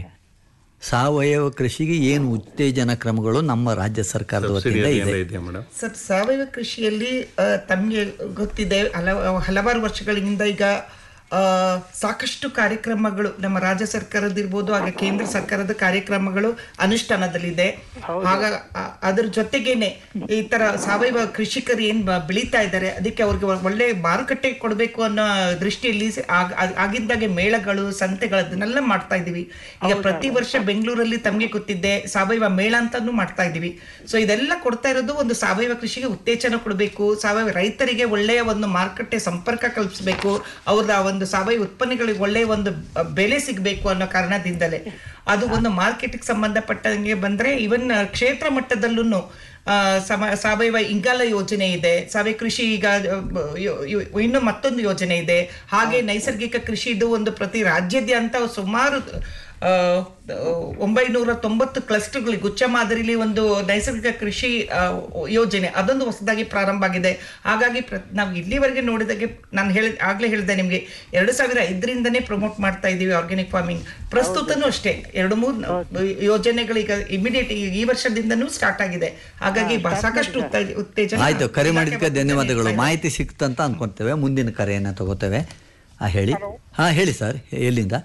ಸಾವಯವ ಕೃಷಿಗೆ ಏನು ಉತ್ತೇಜನ ಕ್ರಮಗಳು ನಮ್ಮ ರಾಜ್ಯ ಸರ್ಕಾರದ ವತಿಯಿಂದ ಇದೆ ಇದೆಯಾ ಮೇಡಮ್ ಸರ್ ಸಾವಯವ ಕೃಷಿಯಲ್ಲಿ ಆ, ತಮಗೆ ಗೊತ್ತಿದೆ ಹಲವ ಹಲವಾರು ವರ್ಷಗಳಿಂದ ಈಗ ಆ, ಸಾಕಷ್ಟು ಕಾರ್ಯಕ್ರಮಗಳು ನಮ್ಮ ರಾಜ್ಯ ಸರ್ಕಾರದಿರ್ಬೋದು ಹಾಗೆ ಕೇಂದ್ರ ಸರ್ಕಾರದ ಕಾರ್ಯಕ್ರಮಗಳು ಅನುಷ್ಠಾನದಲ್ಲಿದೆ ಆಗ ಆ- ಅದ್ರ ಜೊತೆಗೇನೆ ಈ ತರ ಸಾವಯವ ಕೃಷಿಕರು ಏನ್ ಬ- ಬೆಳೀತಾ ಇದ್ದಾರೆ ಅದಕ್ಕೆ ಅವ್ರಿಗೆ ಒ- ಒಳ್ಳೆ ಮಾರುಕಟ್ಟೆ ಕೊಡಬೇಕು ಅನ್ನೋ ದೃಷ್ಟಿಯಲ್ಲಿ ಸ- ಆಗ- ಆಗ- ಆಗಿದ್ದಾಗೆ ಮೇಳಗಳು ಸಂತೆಗಳು ಅದನ್ನೆಲ್ಲ ಮಾಡ್ತಾ ಇದೀವಿ ಈಗ ಪ್ರತಿ ವರ್ಷ ಬೆಂಗಳೂರಲ್ಲಿ ತಮಗೆ ಗೊತ್ತಿದ್ದೆ ಸಾವಯವ ಮೇಳ ಅಂತಾನು ಮಾಡ್ತಾ ಇದೀವಿ ಸೊ ಇದೆಲ್ಲ ಕೊಡ್ತಾ ಇರೋದು ಒಂದು ಸಾವಯವ ಕೃಷಿಗೆ ಉತ್ತೇಜನ ಕೊಡಬೇಕು ಸಾವಯವ ರೈತರಿಗೆ ಒಳ್ಳೆಯ ಒಂದು ಮಾರುಕಟ್ಟೆ ಸಂಪರ್ಕ ಕಲ್ಪಿಸಬೇಕು ಅವ್ರ ಒಂದು ಸಾವಯವ ಉತ್ಪನ್ನಗಳಿಗೆ ಒಳ್ಳೆಯ ಒಂದು ಅ, ಬೆಲೆ ಸಿಗಬೇಕು ಅನ್ನೋ ಕಾರಣದಿಂದಲೇ ಅದು ಒಂದು ಮಾರ್ಕೆಟ್ಗೆ ಸಂಬಂಧಪಟ್ಟಂಗೆ ಬಂದ್ರೆ ಇವನ್ ಕ್ಷೇತ್ರ ಮಟ್ಟದಲ್ಲೂ ಸಮ ಸಾವಯವ ಇಂಗಾಲ ಯೋಜನೆ ಇದೆ ಸಾವಯವ ಕೃಷಿ ಈಗ ಅ, ಬ- ಯೋ- ಯೋ- ಇನ್ನು ಮತ್ತೊಂದು ಯೋಜನೆ ಇದೆ ಹಾಗೆ ನೈಸರ್ಗಿಕ ಕೃಷಿದು ಒಂದು ಪ್ರತಿ ರಾಜ್ಯಾದ್ಯಂತ ಸುಮಾರು ಆ, ಒಂಬೈನೂರ ತೊಂಬತ್ತು ಕ್ಲಸ್ಟರ್ಗಳಿಗೆ ಗುಚ್ಚ ಮಾದರಿಲಿ ಒಂದು ನೈಸರ್ಗಿಕ ಕೃಷಿ ಆ, ಯೋಜನೆ ಅದೊಂದು ಹೊಸದಾಗಿ ಪ್ರಾರಂಭ ಆಗಿದೆ ಹಾಗಾಗಿ ಪ್ರ ನಾವು ಇಲ್ಲಿವರೆಗೆ ನೋಡಿದಾಗೆ ನಾನು ಹೇಳಿ ಆಗ್ಲೇ ಹೇಳಿದೆ ನಿಮಗೆ ಎರಡು ಸಾವಿರ ಐದರಿಂದನೇ ಪ್ರಮೋಟ್ ಮಾಡ್ತಾ ಇದ್ದೀವಿ ಆರ್ಗ್ಯಾನಿಕ್ ಫಾರ್ಮಿಂಗ್ ಪ್ರಸ್ತುತನೂ ಅಷ್ಟೇ ಎರಡು ಮೂರು ಯೋಜನೆಗಳೀಗ ಇಮಿಡಿಯೇಟ್ ಈ ವರ್ಷದಿಂದನೂ ಸ್ಟಾರ್ಟ್ ಆಗಿದೆ ಹಾಗಾಗಿ ಬ- ಸಾಕಷ್ಟು ಉತ್ತ- ಉತ್ತೇಜನ ಆಯ್ತು ಕರೆ ಇಲಾಖೆ ಮಾಡಿದ್ದಕ್ಕೆ ವತಿಯಿಂದ ಧನ್ಯವಾದಗಳು ನೀಡ್ತಾ ಇದೆ. ಮಾಹಿತಿ ಸಿಕ್ತಂತ ಅನ್ಕೊಂತೇವೆ ಮುಂದಿನ ಕರೆಯನ್ನು ತಗೋತೇವೆ ಆ ಹೇಳಿ ಹಾ ಹೇಳಿ ಸರ್ ಎಲ್ಲಿಂದ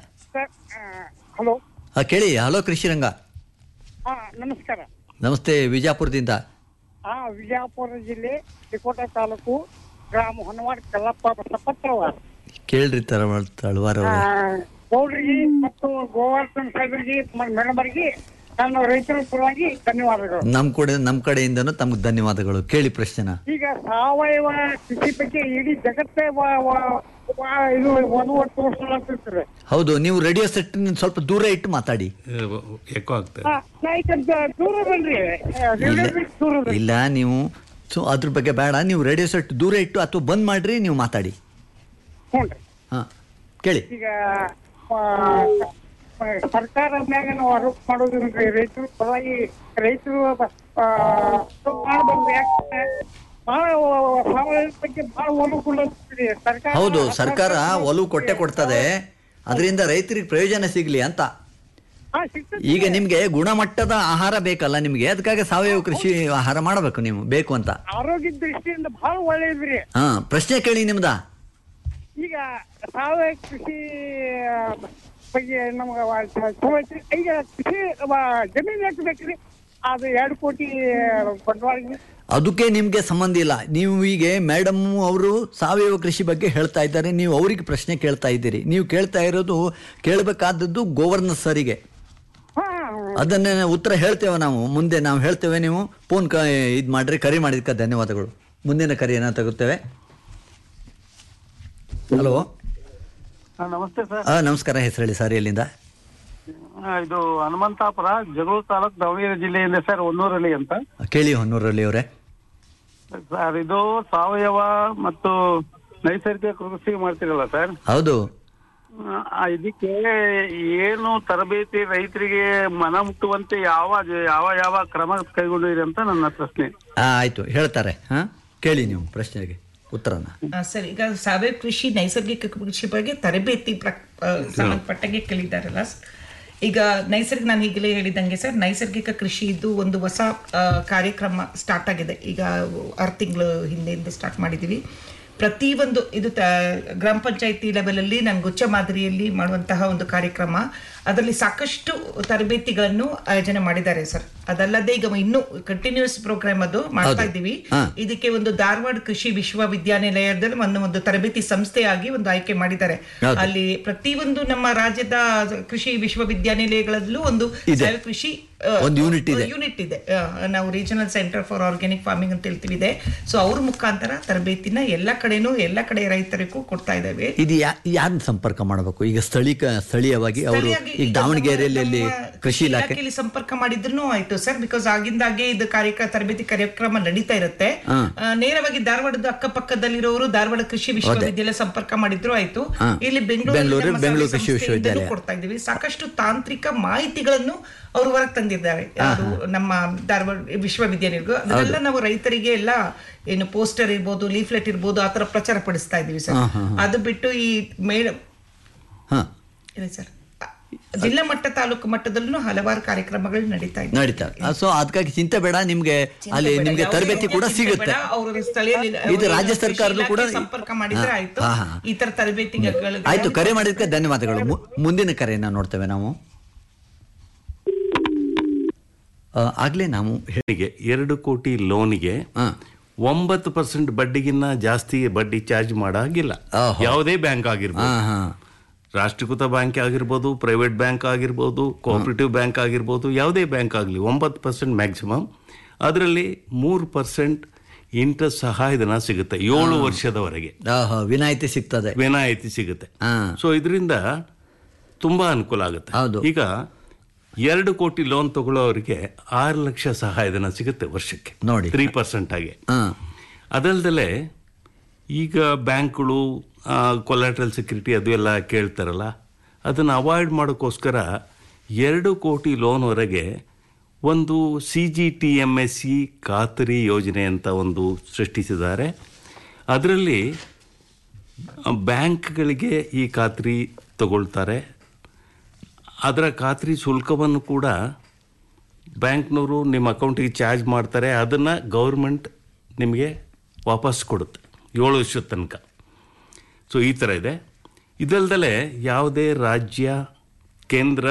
ಹಲೋ ಆ, ಕೇಳಿ ಹಲೋ ಕೃಷಿರಂಗ ಹಾ ನಮಸ್ಕಾರ ನಮಸ್ತೆ ವಿಜಯಪುರದಿಂದ ಹಾ ವಿಜಯಪುರ ಜಿಲ್ಲೆ ತಿಕೋಟ ತಾಲೂಕು ಗ್ರಾಮ ಹೊನ್ನವಾಡ ಕಲ್ಲಪ್ಪ ಬಸಪ್ಪತ್ತವ ಕೇಳ್ರಿ ತಳವಾರ ತಳವಾರ ಅವ್ರೆ. ಗೌಡ್ರಿಗೆ ಮತ್ತು ಗೋವರ್ಧನ್ ಸಾಹೇಬರಿಗೆ ಮೇಡಮರಿಗೆ ನನ್ನ ರೈತರ ಪರವಾಗಿ ಧನ್ಯವಾದಗಳು ನಮ್ ಕಡೆ ನಮ್ ಕಡೆಯಿಂದನೂ ತಮ್ಗೆ ಧನ್ಯವಾದಗಳು ಕೇಳಿ ಪ್ರಶ್ನೆನ ಈಗ ಸಾವಯವ ಕೃಷಿ ಬಗ್ಗೆ ಇಡೀ ಜಗತ್ತೇ ವ- ವ- ವ- ಇದು ಒಂದು ತೋರಿಸ್ತಿರ್ತಾರೆ ಹೌದು ನೀವು ರೇಡಿಯೋ ಸೆಟ್ ಸ್ವಲ್ಪ ದೂರ ಇಟ್ಟು ಮಾತಾಡಿ ಎಕೋ ಆಗ್ತದೆ ಹಾ ನಾ ಈಗ ದೂರ ಬನ್ರಿ ಇಲ್ಲ ದೂರ ಬನ್ರಿ. ಇಲ್ಲ ನೀವು ಸೊ ಅದ್ರ ಬಗ್ಗೆ ಬೇಡ ನೀವು ರೇಡಿಯೋ ಸೆಟ್ ದೂರ ಇಟ್ಟು ಅಥವಾ ಬಂದ್ ಮಾಡ್ರಿ ನೀವು ಮಾತಾಡಿ ಹ್ಞೂ ಹಾ ಕೇಳಿ ಈಗ ಆ, ಆ, ಸರ್ಕಾರ ಮ್ಯಾಗ ನಾವು ಆರೋಪ ಮಾಡೋದ್ರಿಂದ ರೈತರು ಪರವಾಗಿ ರೈತರು ಆ, ಮಾಡ್ಬಾರ್ದು ಯಾಕಂದ್ರೆ ಬಹಳ ಸಾವಯವ ಬಗ್ಗೆ ಬಹಳ ಒಲವು ಸರ್ಕಾರ ಹೌದು ಸರ್ಕಾರ ಒಲವು ಕೊಟ್ಟೆ ಕೊಡ್ತದೆ ಅದರಿಂದ ರೈತರಿಗೆ ಪ್ರಯೋಜನ ಸಿಗ್ಲಿ ಅಂತ ಹಾ, ಸಿಗ್ತದೆ. ಈಗ ನಿಮ್ಗೆ ಗುಣಮಟ್ಟದ ಆಹಾರ ಬೇಕಲ್ಲ ನಿಮ್ಗೆ ಅದಕ್ಕಾಗಿ ಸಾವಯವ ಕೃಷಿ ಆಹಾರ ಮಾಡಬೇಕು ನೀವು ಬೇಕು ಅಂತ ಆರೋಗ್ಯದ ದೃಷ್ಟಿಯಿಂದ ಬಹಳ ಒಳ್ಳೇದ್ರಿ ಹಾ ಪ್ರಶ್ನೆ ಕೇಳಿ ನಿಮ್ದ ಈಗ ಸಾವಯವ ಕೃಷಿ ಆ, ಬಗ್ಗೆ ನಮ್ಗೆ ವ- ಚಲೋ ಐತ್ರಿ. ಈಗ ಕೃಷಿ ವ- ಜಮೀನ್ ಎಷ್ಟು ಬೇಕ್ರಿ ಅದು ಎರಡು ಕೋಟಿ ಬಂಡವಾಳ ಅದಕ್ಕೆ ನಿಮ್ಗೆ ಸಂಬಂಧ ಇಲ್ಲ ನೀವು ಈಗ ಮೇಡಮ್ ಅವರು ಸಾವಯವ ಕೃಷಿ ಬಗ್ಗೆ ಹೇಳ್ತಾ ಇದ್ದಾರೆ ನೀವು ಅವ್ರಿಗೆ ಪ್ರಶ್ನೆ ಕೇಳ್ತಾ ಇದ್ದೀರಿ ನೀವು ಕೇಳ್ತಾ ಇರೋದು ಕೇಳಬೇಕಾದದ್ದು ಗೋವರ್ನರ್ ಸರಿಗೆ ಹಾ ಅದನ್ನೇ ಉತ್ತರ ಹೇಳ್ತೇವೆ ನಾವು ಮುಂದೆ ನಾವು ಹೇಳ್ತೇವೆ ನೀವು ಫೋನ್ ಕ ಇದು ಮಾಡ್ರಿ ಕರೆ ಮಾಡಿದ್ಕೆ ಧನ್ಯವಾದಗಳು ಮುಂದಿನ ಕರೆಯನ್ನು ತಗುತ್ತೇವೆ ಹಲೋ ಹಾ, ನಮಸ್ತೆ ಸರ್ ನಮಸ್ಕಾರ ಹೆಸರು ಹೇಳಿ ಸರ್ ಎಲ್ಲಿಂದ ಆ, ಇದು ಹನುಮಂತಾಪುರ ಜಗಳೂರು ತಾಲೂಕ್ ದಾವಣಗೆರೆ ಜಿಲ್ಲೆಯಿಂದ ಸರ್ ಹೊನ್ನೂರಲ್ಲಿ ಅಂತ ಕೇಳಿ ಹೊನ್ನೂರಲ್ಲಿ ಅವರೇ ಸರ್ ಇದು ಸಾವಯವ ಮತ್ತು ನೈಸರ್ಗಿಕ ಕೃಷಿ ಮಾಡ್ತಿರಲ್ಲ ಸರ್ ಹೌದು ಆ, ಇದಕ್ಕೆ ಏನು ತರಬೇತಿ ರೈತರಿಗೆ ಮನ ಮುಟ್ಟುವಂತೆ ಯಾವ ಯಾವ ಯಾವ ಕ್ರಮ ಕೈಗೊಂಡಿರಿ ಅಂತ ನನ್ನ ಪ್ರಶ್ನೆ ಆ, ಆಯ್ತು ಹೇಳ್ತಾರೆ ಹಾ ಕೇಳಿ ನೀವು ಪ್ರಶ್ನೆಗೆ ಉತ್ತರನ ಆ, ಸರ್ ಈಗ ಸಾವಯವ ಕೃಷಿ ನೈಸರ್ಗಿಕ ಕೃಷಿ ಬಗ್ಗೆ ತರಬೇತಿ ಪ್ರ- ಆ, ಸಂಬಂಧಪಟ್ಟಂಗೆ ಕೇಳಿದ್ದಾರಲ್ಲ ಸರ್. ಈಗ ನೈಸರ್ಗಿಕ ನಾನು ಈಗಲೇ ಹೇಳಿದಂಗೆ ಸರ್ ನೈಸರ್ಗಿಕ ಕೃಷಿ ಇದು ಒಂದು ಹೊಸ ಆ, ಕಾರ್ಯಕ್ರಮ ಸ್ಟಾರ್ಟ್ ಆಗಿದೆ ಈಗ ಆರು ತಿಂಗಳು ಹಿಂದೆಯಿಂದ ಸ್ಟಾರ್ಟ್ ಮಾಡಿದ್ದೀವಿ ಪ್ರತಿಯೊಂದು ಇದು ತ ಗ್ರಾಮ ಪಂಚಾಯತಿ ಲೆವೆಲಲ್ಲಿ ನಾನು ಗುಚ್ಚ ಮಾದರಿಯಲ್ಲಿ ಮಾಡುವಂತಹ ಒಂದು ಕಾರ್ಯಕ್ರಮ ಅದರಲ್ಲಿ ಸಾಕಷ್ಟು ತರಬೇತಿಗಳನ್ನು ಆಯೋಜನೆ ಮಾಡಿದ್ದಾರೆ ಸರ್ ಅದಲ್ಲದೆ ಈಗ ಇನ್ನೂ ಕಂಟಿನ್ಯೂಸ್ ಪ್ರೋಗ್ರಾಮ್ ಅದು ಮಾಡ್ತಾ ಇದ್ದೀವಿ ಹಾ. ಇದಕ್ಕೆ ಒಂದು ಧಾರವಾಡ ಕೃಷಿ ವಿಶ್ವವಿದ್ಯಾನಿಲಯದಲ್ಲಿ ಒಂದು ಒಂದು ತರಬೇತಿ ಸಂಸ್ಥೆಯಾಗಿ ಒಂದು ಆಯ್ಕೆ ಮಾಡಿದ್ದಾರೆ ಹೌದು. ಅಲ್ಲಿ ಪ್ರತಿಯೊಂದು ನಮ್ಮ ರಾಜ್ಯದ ಕೃಷಿ ವಿಶ್ವವಿದ್ಯಾನಿಲಯಗಳಲ್ಲೂ ಒಂದು ಇದೆ. ಸಾವಯವ ಕೃಷಿ ಆ, ಒಂದು ಯೂನಿಟ್ ಇದೆ. ಯೂನಿಟ್ ಇದೆ ಆ, ನಾವು regional centre for organic farming ಅಂತ ಹೇಳ್ತೀವಿ ಇದೆ ಸೊ ಅವ್ರ ಮುಖಾಂತರ ತರಬೇತಿನ ಎಲ್ಲ ಕಡೆನೂ ಎಲ್ಲ ಕಡೆ ರೈತರಿಗೂ ಕೊಡ್ತಾ ಇದ್ದೇವೆ ಇದು ಯಾ ಯಾರನ್ನ ಸಂಪರ್ಕ ಮಾಡಬೇಕು ಈಗ ಸ್ಥಳೀಕ ಸ್ಥಳೀಯವಾಗಿ ಅವರು ಸ್ಥಳೀಯವಾಗಿ ಈಗ ಈಗ ದಾವಣಗೆರೆಯಲ್ಲಿ ಅಲ್ಲಿ ನಮ್ಮ ಕೃಷಿ ಇಲಾಖೆ ಇಲಾಖೆಯಲ್ಲಿ ಸಂಪರ್ಕ ಮಾಡಿದ್ರು ಆಯ್ತು ಸರ್ ಬಿಕಾಸ್ ಆಗಿಂದಾಗೆ ಇದು ಕಾರ್ಯಕ್ರಮ ತರಬೇತಿ ಕಾರ್ಯಕ್ರಮ ನಡೀತಾ ಇರುತ್ತೆ ಹಾ. ಆ, ನೇರವಾಗಿ ಧಾರವಾಡದ ಅಕ್ಕಪಕ್ಕದಲ್ಲಿರೋರು ಧಾರವಾಡ ಕೃಷಿ ವಿಶ್ವವಿದ್ಯಾಲಯ ಸಂಪರ್ಕ ಮಾಡಿದ್ರು ಆಯ್ತು ಹಾ. ಇಲ್ಲಿ ಬೆಂಗಳೂರು ಬೆಂಗಳೂರು- ನಮ್ಮ ಬೆಂಗಳೂರು ಸಂಸ್ಥೆಯಿಂದಲೂ ಕೃಷಿ ವಿಶ್ವವಿದ್ಯಾಲಯ. ಕೊಡ್ತಾ ಇದ್ದೀವಿ ಸಾಕಷ್ಟು ತಾಂತ್ರಿಕ ಮಾಹಿತಿಗಳನ್ನು ಅವರು ಹೊರಗೆ ತಂದಿದ್ದಾರೆ ಯಾರು ನಮ್ಮ ಧಾರವಾಡ ವಿಶ್ವವಿದ್ಯಾನಿಲಯಗಳು ಅದನ್ನೆಲ್ಲ ನಾವು ರೈತರಿಗೆ ಎಲ್ಲ ಏನು ಪೋಸ್ಟರ್ ಇರ್ಬೋದು ಲೀಫ್ಲೆಟ್ ಇರ್ಬೋದು ಆ ತರ ಪ್ರಚಾರ ಪಡಿಸ್ತಾ ಇದೀವಿ ಸರ್ ಅದು ಬಿಟ್ಟು ಈ ಮೇಡಮ್ ಹಾ ಇದೆ ಸರ್ ಜಿಲ್ಲಾ ಮಟ್ಟ ತಾಲೂಕು ಮಟ್ಟದಲ್ಲೂ ಹಲವಾರು ಕಾರ್ಯಕ್ರಮಗಳು ನಡೀತಾ ಇದೆ ನಡೀತಾ ಸೊ ಅದಕ್ಕಾಗಿ ಚಿಂತೆ ಬೇಡ ನಿಮ್ಗೆ ಅಲ್ಲಿ ನಿಮ್ಗೆ ತರಬೇತಿ ಕೂಡ ಸಿಗುತ್ತೆ ಅವರು ಸ್ಥಳೀಯ ಇದು ರಾಜ್ಯ ಸರ್ಕಾರದಲ್ಲೂ ಕೂಡ ಸಂಪರ್ಕ ಮಾಡಿದ್ರೆ ಹಾ, ಆಯ್ತು ಹಾ, ಹಾ. ಈ ತರ ತರಬೇತಿಗಳು ಆಯ್ತು ಕರೆ ಮಾಡಿದ್ದಕ್ಕೆ ಧನ್ಯವಾದಗಳು ಮು- ಮುಂದಿನ ಕರೆಯನ್ನ ನೋಡ್ತೇವೆ ನಾವು ಆ, ಆಗ್ಲೇ ನಾವು ಹೇ- ಹೀಗೆ ಎರಡು ಕೋಟಿ ಲೋನಿಗೆ ಹಾ. ಒಂಬತ್ತು ಪರ್ಸೆಂಟ್ ಬಡ್ಡಿಗಿನ್ನ ಜಾಸ್ತಿ ಬಡ್ಡಿ ಚಾರ್ಜ್ ಮಾಡಾಗಿಲ್ಲ ಆಹಾ. ಯಾವುದೇ ಬ್ಯಾಂಕ್ ಹಾ ಆಗಿರ್ಬೋದು ಹಾ ರಾಷ್ಟ್ರೀಕೃತ ಬ್ಯಾಂಕ್ ಆಗಿರ್ಬೋದು ಪ್ರೈವೇಟ್ ಬ್ಯಾಂಕ್ ಆಗಿರ್ಬೋದು ಕೋಆಪರೇಟಿವ್ ಬ್ಯಾಂಕ್ ಆಗಿರ್ಬೋದು ಯಾವುದೇ ಬ್ಯಾಂಕ್ ಆಗಲಿ ಒಂಬತ್ತು ಪರ್ಸೆಂಟ್ ಮ್ಯಾಕ್ಸಿಮಮ್ ಅದರಲ್ಲಿ ಮೂರು ಪರ್ಸೆಂಟ್ ಇಂಟ್ರೆಸ್ಟ್ ಸಹಾಯಧನ ಸಿಗುತ್ತೆ ಏಳು ವರ್ಷದವರೆಗೆ ಆಹಾ, ವಿನಾಯಿತಿ ಸಿಗ್ತದೆ ವಿನಾಯಿತಿ ಸಿಗುತ್ತೆ ಹಾ. ಸೊ ಇದರಿಂದ ತುಂಬಾ ಅನುಕೂಲ ಆಗುತ್ತೆ ಹೌದು. ಈಗ ಎರಡು ಕೋಟಿ ಲೋನ್ ತಗೊಳ್ಳೋರಿಗೆ ಆರು ಲಕ್ಷ ಸಹಾಯಧನ ಸಿಗುತ್ತೆ ವರ್ಷಕ್ಕೆ ನೋಡಿ. ತ್ರೀ ಪರ್ಸೆಂಟ್ ಆಗಿ ಹಾ ಅದಲ್ದಲೆ ಈಗ ಬ್ಯಾಂಕ್ಗಳು ಕೊಲಾಟ್ರಲ್ ಸೆಕ್ಯೂರಿಟಿ ಅದು ಎಲ್ಲ ಕೇಳ್ತಾರಲ್ಲ ಅದನ್ನು ಅವಾಯ್ಡ್ ಮಾಡೋಕ್ಕೋಸ್ಕರ ಎರಡು ಕೋಟಿ ಲೋನ್ವರೆಗೆ ಒಂದು C G T M S C ಖಾತರಿ ಯೋಜನೆ ಅಂತ ಒಂದು ಸೃಷ್ಟಿಸಿದ್ದಾರೆ ಅದರಲ್ಲಿ ಬ್ಯಾಂಕ್ಗಳಿಗೆ ಈ ಖಾತ್ರಿ ತಗೊಳ್ತಾರೆ ಅದರ ಖಾತ್ರಿ ಶುಲ್ಕವನ್ನು ಕೂಡ ಬ್ಯಾಂಕ್ನವರು ನಿಮ್ಮ ಅಕೌಂಟಿಗೆ ಚಾರ್ಜ್ ಮಾಡ್ತಾರೆ ಅದನ್ನು ಗೌರ್ಮೆಂಟ್ ನಿಮಗೆ ವಾಪಸ್ ಕೊಡುತ್ತೆ ಏಳು ವರ್ಷದ ತನಕ ಸೊ ಈ ಥರ ಇದೆ ಇದಲ್ದಲೆ ಯಾವುದೇ ರಾಜ್ಯ ಕೇಂದ್ರ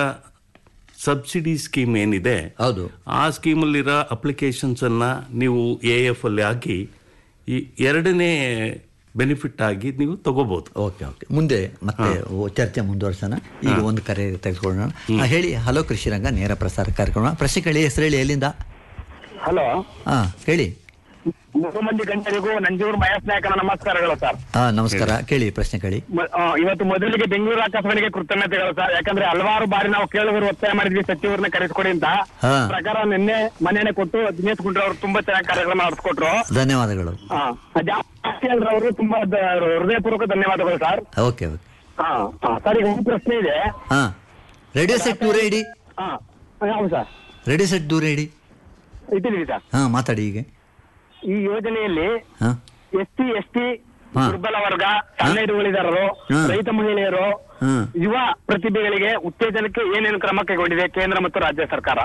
ಸಬ್ಸಿಡಿ ಸ್ಕೀಮ್ ಏನಿದೆ ಹೌದು ಆ ಸ್ಕೀಮಲ್ಲಿರೋ ಅಪ್ಲಿಕೇಶನ್ಸನ್ನು ನೀವು ಎ ಎಫ್ ಅಲ್ಲಿ ಹಾಕಿ ಈ ಎರಡನೇ ಬೆನಿಫಿಟ್ ಆಗಿ ನೀವು ತಗೋಬಹುದು ಓಕೆ ಓಕೆ ಮುಂದೆ ಮತ್ತೆ ಓ- ಚರ್ಚೆ ಮುಂದುವರ್ಸೋಣ ಈಗ ಒಂದು ಕರೆ ತೆಗೆದುಕೊಳ್ಳೋಣ ಆ, ಹೇಳಿ ಹಲೋ ಕೃಷಿರಂಗ ನೇರ ಪ್ರಸಾರ ಕಾರ್ಯಕ್ರಮ ಪ್ರಶ್ನೆ ಕೇಳಿ ಹೆಸರು ಹೇಳಿ ಎಲ್ಲಿಂದ ಹಲೋ ಹಾಂ ಹೇಳಿ ಮೂರು ಮಂದಿ ಗಣ್ಯರಿಗೂ ನಂಜೂರು ಮಹೇಶ್ ನಾಯಕನ ನಮಸ್ಕಾರಗಳು ಸರ್ ಹಾಂ ನಮಸ್ಕಾರ ಕೇಳಿ ಪ್ರಶ್ನೆ ಕೇಳಿ ಮ- ಆ, ಇವತ್ತು ಮೊದಲಿಗೆ ಬೆಂಗಳೂರು ಆಕಾಶವಾಣಿಗೆ ಕೃತಜ್ಞತೆಗಳು ಸರ್ ಯಾಕಂದ್ರೆ ಹಲವಾರು ಬಾರಿ ನಾವು ಕೇಳುವರು ಒತ್ತಾಯ ಮಾಡಿದ್ವಿ ಸಚಿವರನ್ನ ಕರೆಸ್ಕೊಡಿ ಅಂತ ಹಾ. ಪ್ರಕಾರ ನಿನ್ನೆ ಮನೆನೆ ಕೊಟ್ಟು ದಿನೇಶ್ ಗುಂಡ್ರು ಅವರು ತುಂಬಾ ಚೆನ್ನಾಗಿ ಕಾರ್ಯಕ್ರಮ ನಡೆಸ್ಕೊಟ್ರು ಧನ್ಯವಾದಗಳು ಹಾ ಜಾಸ್ತಿ ಅವರು ತುಂಬಾ ದ- ಹೃದಯಪೂರ್ವಕ ಧನ್ಯವಾದಗಳು ಸರ್ ಓಕೆ ಓಕೆ ಹಾ ಹಾ, ಸರ್ ಈಗ ಒಂದು ಪ್ರಶ್ನೆ ಇದೆ ಹಾಂ ರೇಡಿಯೋ ಸೆಟ್ ದೂರ ಇಡಿ ಹಾ ಹೌದು ಸರ್ ರೇಡಿಯೋ ಸೆಟ್ ದೂರ ಇಡಿ ಇದ್ದೀನಿ ಸರ್ ಹಾಂ ಮಾತಾಡಿ ಈಗ ಈ ಯೋಜನೆಯಲ್ಲಿ ಹಾಂ ಎಸ್ ಟಿ ಎಸ್ ಟಿ ಹಾ. ದುರ್ಬಲ ವರ್ಗ ಸಣ್ಣ ಹಿಡುವಳಿದಾರರು ಹಾ. ರೈತ ಮಹಿಳೆಯರು ಹ್ಮ್. ಯುವ ಪ್ರತಿಭೆಗಳಿಗೆ ಉತ್ತೇಜನಕ್ಕೆ ಏನೇನು ಕ್ರಮ ಕೈಗೊಂಡಿದೆ ಕೇಂದ್ರ ಮತ್ತು ರಾಜ್ಯ ಸರ್ಕಾರ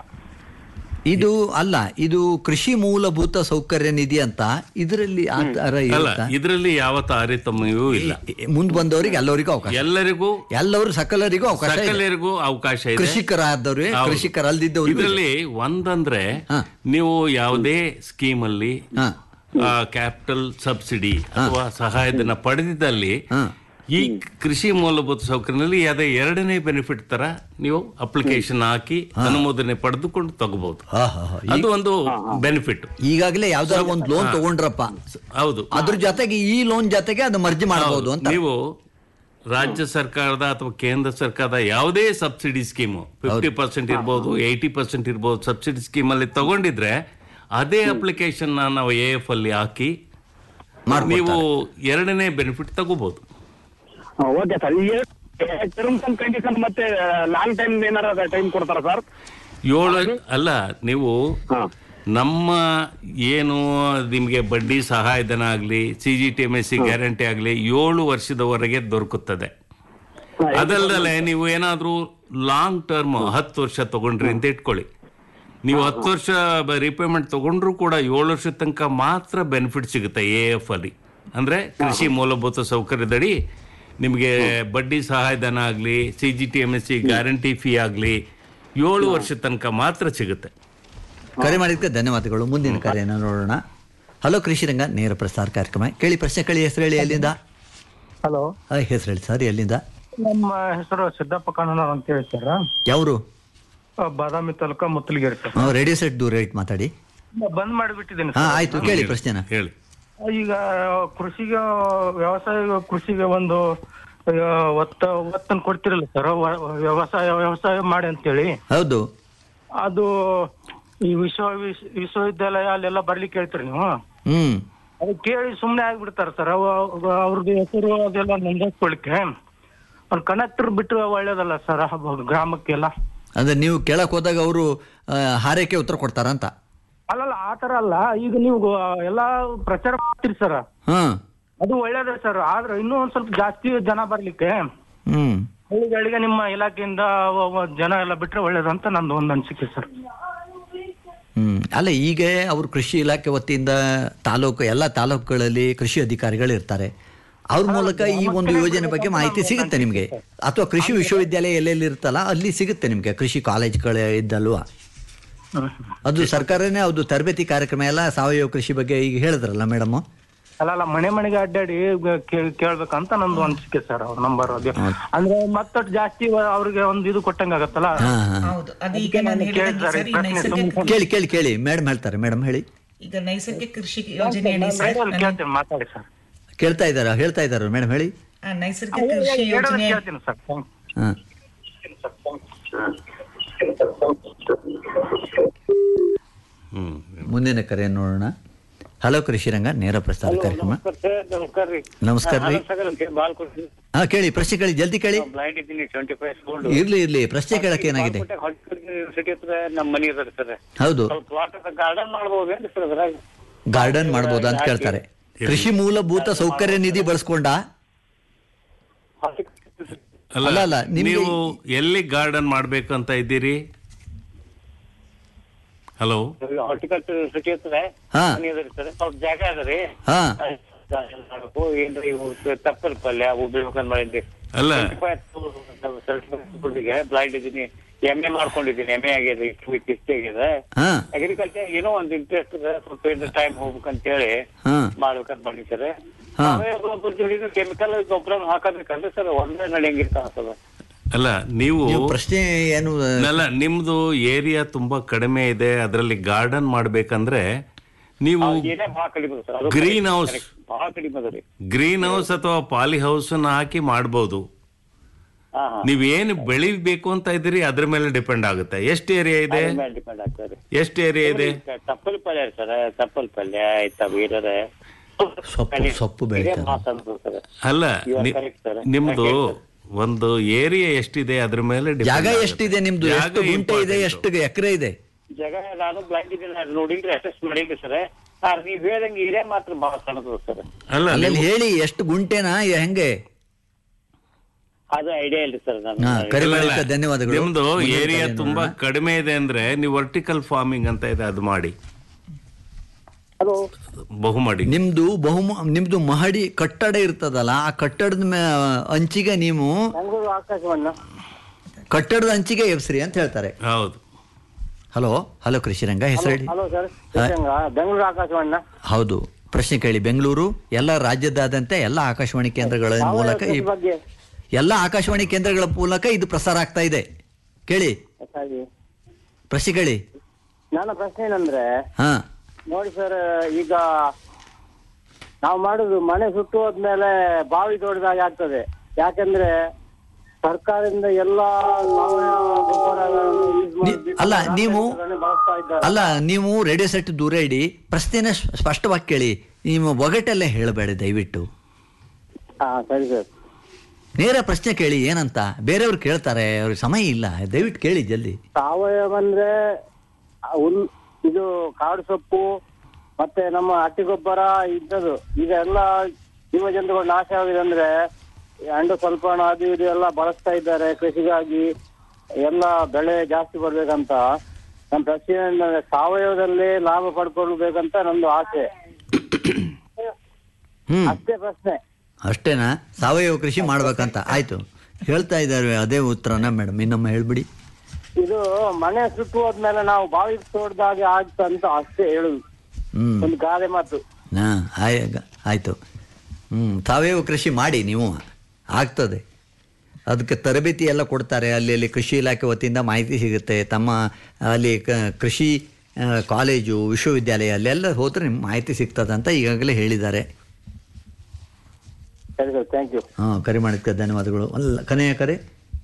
ಇದು ಅಲ್ಲ ಇದು ಕೃಷಿ ಮೂಲಭೂತ ಸೌಕರ್ಯ ನಿಧಿ ಅಂತ ಇದರಲ್ಲಿ ಆ ಥರ ಅಲ್ಲ ಇರುತ್ತಾ? ಇದರಲ್ಲಿ ಯಾವ ತಾರತಮ್ಯವೂ ಇಲ್ಲ ಮುಂದ್ ಬಂದವರಿಗೆ ಎಲ್ಲರಿಗೂ ಅವಕಾಶ ಎಲ್ಲರಿಗೂ ಎಲ್ಲರೂ ಸಕಲರಿಗೂ ಅವಕಾಶ ಇದೆ. ಸಕಲರಿಗೂ ಅವಕಾಶ ಇದೆ ಕೃಷಿಕರಾದವ್ರು ಹೌದು. ಕೃಷಿಕರಲ್ದಿದ್ದವ್ರು ಇದರಲ್ಲಿ ಒಂದಂದ್ರೆ ಹಾ. ನೀವು ಯಾವುದೇ ಸ್ಕೀಮ್ ಅಲ್ಲಿ ಹಾ. ಕ್ಯಾಪಿಟಲ್ ಸಬ್ಸಿಡಿ ಅಥವಾ ಸಹಾಯಧನ ಪಡೆದಿದ್ದಲ್ಲಿ ಹಾ. ಈ ಕೃಷಿ ಮೂಲಭೂತ ಸೌಕರ್ಯದಲ್ಲಿ ಯಾವುದೇ ಎರಡನೇ ಬೆನಿಫಿಟ್ ತರ ನೀವು ಅಪ್ಲಿಕೇಶನ್ ಹಾಕಿ ಅನುಮೋದನೆ ಪಡೆದುಕೊಂಡು ತಗೋಬಹುದು ಹಾ, ಹಾ, ಹಾ. ಅದು ಒಂದು ಬೆನಿಫಿಟ್ ಈಗಾಗಲೇ ಯಾವ್ದಾರ ಒಂದು ಲೋನ್ ತಗೊಂಡ್ರಪ್ಪ ಹೌದು ಅದ್ರ ಜೊತೆಗೆ ಈ ಲೋನ್ ಜೊತೆಗೆ ಅದು ಮರ್ಜಿ ಮಾಡಬಹುದು ಅಂತ ನೀವು ರಾಜ್ಯ ಸರ್ಕಾರದ ಅಥವಾ ಕೇಂದ್ರ ಸರ್ಕಾರದ ಯಾವುದೇ ಸಬ್ಸಿಡಿ ಸ್ಕೀಮು ಫಿಫ್ಟಿ ಪರ್ಸೆಂಟ್ ಇರ್ಬೋದು ಏಯ್ಟಿ ಪರ್ಸೆಂಟ್ ಇರ್ಬೋದು ಸಬ್ಸಿಡಿ ಸ್ಕೀಮ್ ಅಲ್ಲಿ ತಗೊಂಡಿದ್ರೆ ಅದೇ ಅಪ್ಲಿಕೇಶನ್ ನಾವು ಎ ಎಫ್ ಅಲ್ಲಿ ಹಾಕಿ ನೀವು ಎರಡನೇ ಬೆನಿಫಿಟ್ ತಗೋಬಹುದು ಓಕೆ ಸರ್ ಈ ಟರ್ಮ್ಸ್ ಅಂಡ್ ಕಂಡೀಷನ್ ಮತ್ತೆ ಲಾಂಗ್ ಟೈಮ್ ಏನಾರ ಟೈಮ್ ಕೊಡ್ತಾರ ಸರ್ ಏಳು ಅಲ್ಲ ನೀವು ಹಾ. ನಮ್ಮ ಏನು ನಿಮಗೆ ಬಡ್ಡಿ ಸಹಾಯಧನ ಆಗಲಿ C G T M S C guarantee ಆಗಲಿ ಏಳು ವರ್ಷದವರೆಗೆ ದೊರಕುತ್ತದೆ ಅದಲ್ಲದೆ ನೀವು ಏನಾದರೂ ಲಾಂಗ್ ಟರ್ಮ್ ಹತ್ತು ವರ್ಷ ತಗೊಂಡ್ರಿ ಅಂತ ಇಟ್ಕೊಳ್ಳಿ ನೀವು ಹತ್ತು ವರ್ಷ ರಿಪೇಮೆಂಟ್ ತಗೊಂಡ್ರು ಕೂಡ ಏಳು ವರ್ಷದ ತನಕ ಮಾತ್ರ ಬೆನಿಫಿಟ್ ಸಿಗುತ್ತೆ ಎ ಎಫ್ ಅಲ್ಲಿ ಅಂದ್ರೆ ಕೃಷಿ ಮೂಲಭೂತ ಸೌಕರ್ಯದಡಿ ನಿಮಗೆ ಬಡ್ಡಿ ಸಹಾಯಧನ ಆಗಲಿ C G T M S C guarantee fee ಆಗಲಿ ಏಳು ವರ್ಷದ ತನಕ ಮಾತ್ರ ಸಿಗುತ್ತೆ ಕರೆ ಮಾಡಿದ್ದಕ್ಕೆ ಧನ್ಯವಾದಗಳು ಮುಂದಿನ ಕರೆಯನ್ನು ನೋಡೋಣ ಹಲೋ ಕೃಷಿರಂಗ ನೇರ ಪ್ರಸಾರ ಕಾರ್ಯಕ್ರಮ ಕೇಳಿ ಪ್ರಶ್ನೆ ಕೇಳಿ ಹೆಸರು ಹೇಳಿ ಎಲ್ಲಿಂದ ಹಲೋ ಆ, ಹೆಸರು ಹೇಳಿ ಸರ್ ಎಲ್ಲಿಂದ ನಮ್ಮ ಹೆಸರು ಸಿದ್ದಪ್ಪ ಕಣ್ಣನವ್ರು ಅಂತ ಹೇಳಿ ಸರ್ ಯಾವರು ಆ, Badami taluk Muttalagiri sir radio set ದೂರ ಇಟ್ಟು ಮಾತಾಡಿ ಬಂದ್ ಮಾಡಿಬಿಟ್ಟಿದ್ದೀನಿ ಹಾ ಸರ್ ಆಯ್ತು ಕೇಳಿ ಪ್ರಶ್ನೆನ ಹೇಳಿ ಈಗ ಕೃಷಿಗೆ ವ್ಯವಸಾಯ ಕೃಷಿಗೆ ಒಂದು ಆ, ಒತ್ತ ಒತ್ತನ್ನು ಕೊಡ್ತಿರಲ್ಲ ಸರ್ ವ- ವ್ಯವಸಾಯ ವ್ಯವಸಾಯ ಮಾಡಿ ಅಂತೇಳಿ ಹೌದು ಅದು ಈ ವಿಶ್ವ ವಿಶ್- ವಿಶ್ವವಿದ್ಯಾಲಯ ಅಲ್ಲೆಲ್ಲ ಬರ್ಲಿಕ್ಕೆ ಹೇಳ್ತೀರಿ ನೀವು ಹ್ಮ್ ಅದು ಕೇಳಿ ಸುಮ್ಮನೆ ಆಗ್ಬಿಡ್ತಾರೆ ಸರ್ ಅವ್ರದ್ದು ಹೆಸರು ಅದೆಲ್ಲ ನೋಂದಾಯಿಸ್ಕೊಳಿಕ್ಕೆ ಒಂದು ಕಂಡಕ್ಟರ್ ಬಿಟ್ಟು ಒಳ್ಳೇದಲ್ಲ ಸರ್ ಗ್ರಾಮಕ್ಕೆಲ್ಲ ಅಂದ್ರೆ ನೀವು ಕೇಳಕ್ ಹೋದಾಗ ಅವರು ಹಾರೈಕೆ ಉತ್ತರ ಕೊಡ್ತಾರಂತ ಅಲ್ಲಲ್ಲ ಆ ತರ ಅಲ್ಲ ಈಗ ನೀವು ಗೊ- ಎಲ್ಲಾ ಪ್ರಚಾರ ಮಾಡ್ತೀರಿ ಸರ್ ಹ್ಮ್ ಅದು ಒಳ್ಳೇದೇ ಸರ್ ಆದ್ರೆ ಇನ್ನೂ ಒಂದ್ ಸ್ವಲ್ಪ ಜಾಸ್ತಿ ಜನ ಬರ್ಲಿಕ್ಕೆ ಹ್ಮ್ ಹಳ್ಳಿಗಳಿಗೆ ನಿಮ್ಮ ಇಲಾಖೆಯಿಂದ ವ- ವ- ಜನ ಎಲ್ಲ ಬಿಟ್ರೆ ಒಳ್ಳೇದಂತ ನಂದು ಒಂದು ಅನಿಸಿಕೆ ಸರ್ ಹ್ಮ್ ಅಲ್ಲ ಈಗ ಅವರು ಕೃಷಿ ಇಲಾಖೆ ವತಿಯಿಂದ ತಾಲೂಕು ಎಲ್ಲ ತಾಲೂಕುಗಳಲ್ಲಿ ಕೃಷಿ ಅಧಿಕಾರಿಗಳು ಇರ್ತಾರೆ ಅವ್ರ ಮೂಲಕ ಈ ಒಂದು ಯೋಜನೆ ಬಗ್ಗೆ ಮಾಹಿತಿ ಸಿಗುತ್ತೆ ನಿಮಗೆ ಅಥವಾ ಕೃಷಿ ವಿಶ್ವವಿದ್ಯಾಲಯ ಎಲ್ಲೆಲ್ಲಿ ಇರುತ್ತಲ್ಲ ಅಲ್ಲಿ ಸಿಗುತ್ತೆ ನಿಮಗೆ ಕೃಷಿ ಕಾಲೇಜ್ಗಳು ಇದ್ದಲ್ವಾ ಅದು ಸರ್ಕಾರನೇ ಅದು ತರಬೇತಿ ಕಾರ್ಯಕ್ರಮ ಎಲ್ಲ ಸಾವಯವ ಕೃಷಿ ಬಗ್ಗೆ ಈಗ ಹೇಳಿದ್ರಲ್ಲ ಮೇಡಮ್ ಅಲ್ಲ ಅಲ್ಲ ಮನೆ ಮನೆಗೆ ಅಡ್ಡಾಡಿ ಗ- ಕೇ- ಕೇಳ್ಬೇಕಂತ ನಂದು ಅನಿಸಿಕೆ ಸರ್ ಅವ್ರ ನಂಬರ್ ಅದು ಅಂದ್ರೆ ಮತ್ತಷ್ಟು ಜಾಸ್ತಿ ವ- ಅವ್ರಿಗೆ ಒಂದು ಇದು ಕೊಟ್ಟಂಗ ಆಗತ್ತಲ್ಲ ಹಾ ಹಾ ಹೌದು ಅದು ಈಗ ನಾನು ಹೇಳಿದಂಗೆ ಸರ್ ಈ ನೈಸರ್ಗಿಕ ಕೇಳಿ ಕೇಳಿ ಕೇಳಿ ಮೇಡಮ್ ಹೇಳ್ತಾರೆ ಮೇಡಮ್ ಹೇಳಿ ಈಗ ನೈಸರ್ಗಿಕ ಕೃಷಿ ಯೋಜನೆಯಡಿ ಸರ್ ಮೇಡಮ್ ಕೇಳ್ತೀನಿ ಮಾತಾಡಿ ಸರ್ ಕೇಳ್ತಾ ಇದ್ದಾರಾ ಹೇಳ್ತಾ ಇದ್ದಾರ ಮೇಡಮ್ ಹೇಳಿ ಆ ನೈಸರ್ಗಿಕ ಕೃಷಿ ಯೋಜನೆ ಕೇಳ್ತೀನಿ ಸರ್ ಹಾ ಹ್ಮ್ ಮುಂದಿನ ಕರೆ ನೋಡೋಣ ಹಲೋ ಕೃಷಿರಂಗ ನೇರ ಪ್ರಸಾರ ಕಾರ್ಯಕ್ರಮ ನಮಸ್ಕಾರ ರೀ ನಮಸ್ಕಾರ ರೀ ಬಾಲ್ಕೃಷ್ಣ ಹಾ ಕೇಳಿ ಪ್ರಶ್ನೆ ಕೇಳಿ ಜಲ್ದಿ ಕೇಳಿ ಬ್ಲೈಂಡ್ ಇದ್ದೀನಿ ಟ್ವೆಂಟಿ ಫೈವ್ ಸ್ಕೂಲ್ ಇರ್ಲಿ ಇರ್ಲಿ ಪ್ರಶ್ನೆ ಕೇಳಕ್ಕೆ ಏನಾಗಿದೆ ಯೂನಿವರ್ಸಿಟಿ ಹತ್ರ ನಮ್ಮ ಮನೆ ಅದ ಸರ್ ಹೌದು ಸ್ವಲ್ಪ ತೋಟದ ಗಾರ್ಡನ್ ಮಾಡ್ಬೋದೇನ್ರಿ ಸರ್ ಅದ್ರಾಗ ಗಾರ್ಡನ್ ಮಾಡ್ಬೋದಾ ಅಂತ ಕೇಳ್ತಾರೆ ಕೃಷಿ ಮೂಲಭೂತ ಸೌಕರ್ಯ ನಿಧಿ ಬಳಸ್ಕೊಂಡ ಅಲ್ಲ ಅಲ್ಲ, ಅಲ್ಲ, ನಿಮ್ಗೆ- ನೀವು ಎಲ್ಲಿ ಗಾರ್ಡನ್ ಮಾಡ್ಬೇಕಂತ ಇದ್ದೀರಿ ಹಲೋ ಹಾರ್ಟಿಕಲ್ಚರ್ ಯೂನಿವರ್ಸಿಟಿ ಹತ್ರ ಹಾ. ಮನೆ ಅದ ಸರ್ ಸ್ವಲ್ಪ ಜಾಗ ಅದ ರೀ ಹಾ ಮಾಡ್ಬೇಕು ಏನ್ರಿ ಇವು ತಪ್ಪಲ್ ಪಲ್ಯ ಅವು ಬೆಳ್ಬೇಕಂತ ಮಾಡಿದ್ರಿ ಅಲ್ಲ ಬ್ಲೈಂಡ್ ಇದ್ದೀನಿ ಎಂ ಎ ಮಾಡ್ಕೊಂಡಿದ್ದೀನಿ ಎಂ ಎ ಆಗಿದೆ ಇಷ್ಟೇ ಆಗಿದೆ ಹಾ ಅಗ್ರಿಕಲ್ಚರ್ ಏನೋ ಒಂದ್ ಇಂಟ್ರೆಸ್ಟ್ ಇದೆ ಸ್ವಲ್ಪ ಟೈಮ್ ಹೋಗ್ಬೇಕಂತ ಹೇಳಿ ಹಾ ಮಾಡ್ಬೇಕಂತ ಮಾಡಿ ಸರ್ ಹಾ. ಕೆಮಿಕಲ್ ಗೊಬ್ಬರ ಹಾಕೋಬೇಕಂದ್ರೆ ಸರ್ ಒಂದೇ ನಡೆಯಂಗಿರ್ತಾವ ಸರ್ ಅಲ್ಲ ನೀವು ನೀವು ಪ್ರಶ್ನೆ ಏನು ಅಲ್ಲ ನಿಮ್ದು ಏರಿಯಾ ತುಂಬಾ ಕಡಿಮೆ ಇದೆ ಅದರಲ್ಲಿ ಗಾರ್ಡನ್ ಮಾಡ್ಬೇಕಂದ್ರೆ ನೀವು ಏನೇ ಭಾಳ ಕಡಿಮೆ ಸರ್ ಅದು ಗ್ರೀನ್ ಹೌಸ್ ಭಾಳ ಕಡಿಮೆ ಅದ ರೀ ಗ್ರೀನ್ ಹೌಸ್ ಅಥವಾ ಪಾಲಿ ಹೌಸ್ ಹಾಕಿ ಮಾಡ್ಬೋದು ಹಾ ಹಾ ನೀವ್ ಏನ್ ಬೆಳಿಬೇಕು ಅಂತ ಇದ್ದೀರಿ ಅದ್ರ ಮೇಲೆ ಡಿಪೆಂಡ್ ಆಗುತ್ತೆ ಎಷ್ಟು ಏರಿಯಾ ಇದೆ ಡಿಪೆಂಡ್ ಆಗ್ತದೆ ಎಷ್ಟು ಏರಿಯಾ ಇದೆ ತಪ್ಪಲ್ ಪಲ್ಯ ಸರ್ ತಪ್ಪಲ್ ಪಲ್ಯ ಆಯ್ತಾ ವೀರರೆ ಸೊಪ್ಪು ಸೊಪ್ಪು ಬೆಳಿತಾರೆ ಸರ್ ಅಲ್ಲ You are ನಿ- correct, sir. ನಿಮ್ದು ಒಂದು ಏರಿಯಾ ಎಷ್ಟಿದೆ ಅದ್ರ ಮೇಲೆ depend ಜಾಗ ಆಗುತ್ತೆ. ಎಷ್ಟಿದೆ ನಿಮ್ದು ಜಾಗ ಎಷ್ಟು ಗುಂಟೆ ಇದೆ important. ಎಷ್ಟು ಎಕರೆ ಇದೆ ಜಾಗ ನಾನು ಬ್ಲೈಂಡ್ ಇದ್ದೀನಿ ಅದು ನೋಡಿಲ್ರಿ ಅಸೆಸ್ ಮಾಡಿಲ್ರಿ ಸರ್ ನೀವ್ ಹೇಳ್ದಂಗೆ ಇರೇ ಮಾತ್ರ ಭಾಳ ಸಣ್ಣದು ಸರ್ ಅಲ್ಲ ಅಲ್ಲಲ್ಲಿ ನೀವು- ಹೇಳಿ ಎಷ್ಟು ಗುಂಟೆನಾ ಯ- ಹೆಂಗೆ ಅದು ಐಡಿಯಾ ಇಲ್ರಿ ಸರ್ ಹಾ ನಾನು ಕರೆ ಇಲ್ಲ, ಇಲ್ಲ. ಮಾಡಿದ್ದಕ್ಕೆ ಧನ್ಯವಾದಗಳು ನಿಮ್ದು ಮುಂದಿನ ಏರಿಯಾ ಕರೆ ತುಂಬಾ ನೋಡೋಣ. ಕಡಿಮೆ ಇದೆ ಅಂದ್ರೆ ನೀವು ವರ್ಟಿಕಲ್ ಫಾರ್ಮಿಂಗ್ ಅಂತ ಇದೆ ಅದು ಮಾಡಿ ಹಲೋ ಬಹು ಮಾಡಿ ನಿಮ್ದು ಬಹು ನಿಮ್ದು ಮಹಡಿ ಕಟ್ಟಡ ಇರ್ತದಲ್ಲ ಆ ಕಟ್ಟಡದ ಮೇ- ಅಂಚಿಗೆ ನೀವು ಬೆಂಗಳೂರು ಆಕಾಶವನ್ನ ಕಟ್ಟಡದ ಅಂಚಿಗೆ ಎಬ್ಸ್ರಿ ಅಂತ ಹೇಳ್ತಾರೆ ಹೌದು ಹಲೋ ಹಲೋ ಕೃಷಿರಂಗ ಹೆಸರು ಹೇಳಿ ಹಲೋ ಸರ್ ಬೆಂಗಳೂರು ಆಕಾಶವನ್ನ ಹೌದು ಪ್ರಶ್ನೆ ಕೇಳಿ ಬೆಂಗಳೂರು ಎಲ್ಲ ರಾಜ್ಯದಾದ್ಯಂತ ಎಲ್ಲ ಆಕಾಶವಾಣಿ ಕೇಂದ್ರಗಳ ಮೂಲಕ ಈ ಬಗ್ಗೆ ಎಲ್ಲ ಆಕಾಶವಾಣಿ ಕೇಂದ್ರಗಳ ಮೂಲಕ ಇದು ಪ್ರಸಾರ ಆಗ್ತಾ ಇದೆ ಕೇಳಿ ಹಾಗೆ ಪ್ರಶ್ನೆ ಕೇಳಿ ನನ್ನ ಪ್ರಶ್ನೆ ಏನಂದ್ರೆ ಹಾ ನೋಡಿ ಸರ್ ಈಗ ನಾವು ಮಾಡುದು ಮನೆ ಸುಟ್ಟು ಹೋದ್ಮೇಲೆ ಬಾವಿ ತೋಡಿದಾಗ ಆಗ್ತದೆ ಯಾಕಂದ್ರೆ ಸರ್ಕಾರದಿಂದ ಎಲ್ಲಾ ಸಾವಯವ ಗೊಬ್ಬರಗಳನ್ನು use ಮಾಡಿ ನಿ- ಅಲ್ಲ, ನೀವು- ಬಳಸ್ತಾ ಇದ್ದಾರೆ ಅಲ್ಲ ನೀವು ರೇಡಿಯೋ ಸೆಟ್ ದೂರ ಇಡಿ ಪ್ರಶ್ನೆನ ಸ್ಪ- ಸ್ಪಷ್ಟವಾಗಿ ಕೇಳಿ ನಿಮ್ಮ ಒಗಟಲ್ಲೇ ಹೇಳಬೇಡ ದಯವಿಟ್ಟು ಹಾ ಸರಿ ಸರ್ ನೇರ ಪ್ರಶ್ನೆ ಕೇಳಿ ಏನಂತ ಬೇರೆಯವ್ರು ಕೇಳ್ತಾರೆ ಅವ್ರಿಗೆ ಸಮಯ ಇಲ್ಲ ದಯವಿಟ್ಟು ಕೇಳಿ ಜಲ್ದಿ ಸಾವಯವ ಅಂದ್ರೆ ಆ ಹುಲ್ ಇದು ಕಾಡು ಸೊಪ್ಪು ಮತ್ತೆ ನಮ್ಮ ಹಟ್ಟಿ ಗೊಬ್ಬರ ಇದ್ದದು ಈಗ ಎಲ್ಲ ಜೀವ ಜಂತುಗಳು ನಾಶ ಆಗಿದೆ ಅಂದ್ರೆ ಅಂಡು ಸ್ವಲ್ಪ ಅದು ಇದು ಎಲ್ಲ ಬಳಸ್ತಾ ಇದ್ದಾರೆ ಕೃಷಿಗಾಗಿ ಎಲ್ಲ ಬೆಳೆ ಜಾಸ್ತಿ ಬರ್ಬೇಕಂತ ನಮ್ಮ ಪ್ರಶ್ನೆ ಏನಂದ್ರೆ ಸಾವಯವದಲ್ಲೇ ಲಾಭ ಪಡ್ಕೊಳ್ಬೇಕಂತ ನಂದು ಆಸೆ ಹ್ಮ್ ಅಷ್ಟೇ ಪ್ರಶ್ನೆ ಅಷ್ಟೇನಾ ಸಾವಯವ ಕೃಷಿ ಮಾಡ್ಬೇಕಂತ ಆಯ್ತು ಹೇಳ್ತಾ ಇದ್ದಾರೆ ಅದೇ ಉತ್ತರನ ಮೇಡಮ್ ಇನ್ನೊಮ್ಮೆ ಹೇಳ್ಬಿಡಿ ಇದು ಮನೆ ಸುಟ್ಟು ಹೋದ್ಮೇಲೆ ನಾವು ಬಾವಿ ತೋಡ್ದಾಗ ಆಗ್ತಂತ ಅಷ್ಟೇ ಹೇಳುದು ಹ್ಮ್ ಒಂದು ಗಾದೆ ಮಾತು ಹಾ ಆಯ್ ಆಯ್ತು ಹ್ಮ್ ಸಾವಯವ ಕೃಷಿ ಮಾಡಿ ನೀವು ಆಗ್ತದೆ ಅದಕ್ಕೆ ತರಬೇತಿ ಎಲ್ಲ ಕೊಡ್ತಾರೆ ಅಲ್ಲಿ ಅಲ್ಲಿ ಕೃಷಿ ಇಲಾಖೆ ವತಿಯಿಂದ ಮಾಹಿತಿ ಸಿಗುತ್ತೆ ತಮ್ಮ ಅಲ್ಲಿ ಕ- ಕೃಷಿ ಆ, ಕಾಲೇಜು ವಿಶ್ವವಿದ್ಯಾಲಯ ಅಲ್ಲೆಲ್ಲ ಹೋದ್ರೆ ನಿಮ್ಗೆ ಮಾಹಿತಿ ಸಿಗ್ತದೆ ಅಂತ ಈಗಾಗಲೇ ಹೇಳಿದ್ದಾರೆ ಸರಿ ಸರ್ ಥ್ಯಾಂಕ್ ಯು ಹಾಂ ಕರೆ ಮಾಡಿದ್ದಕ್ಕೆ ಧನ್ಯವಾದಗಳು ಅಲ್ಲ ಕನೆಯ ಕರೆ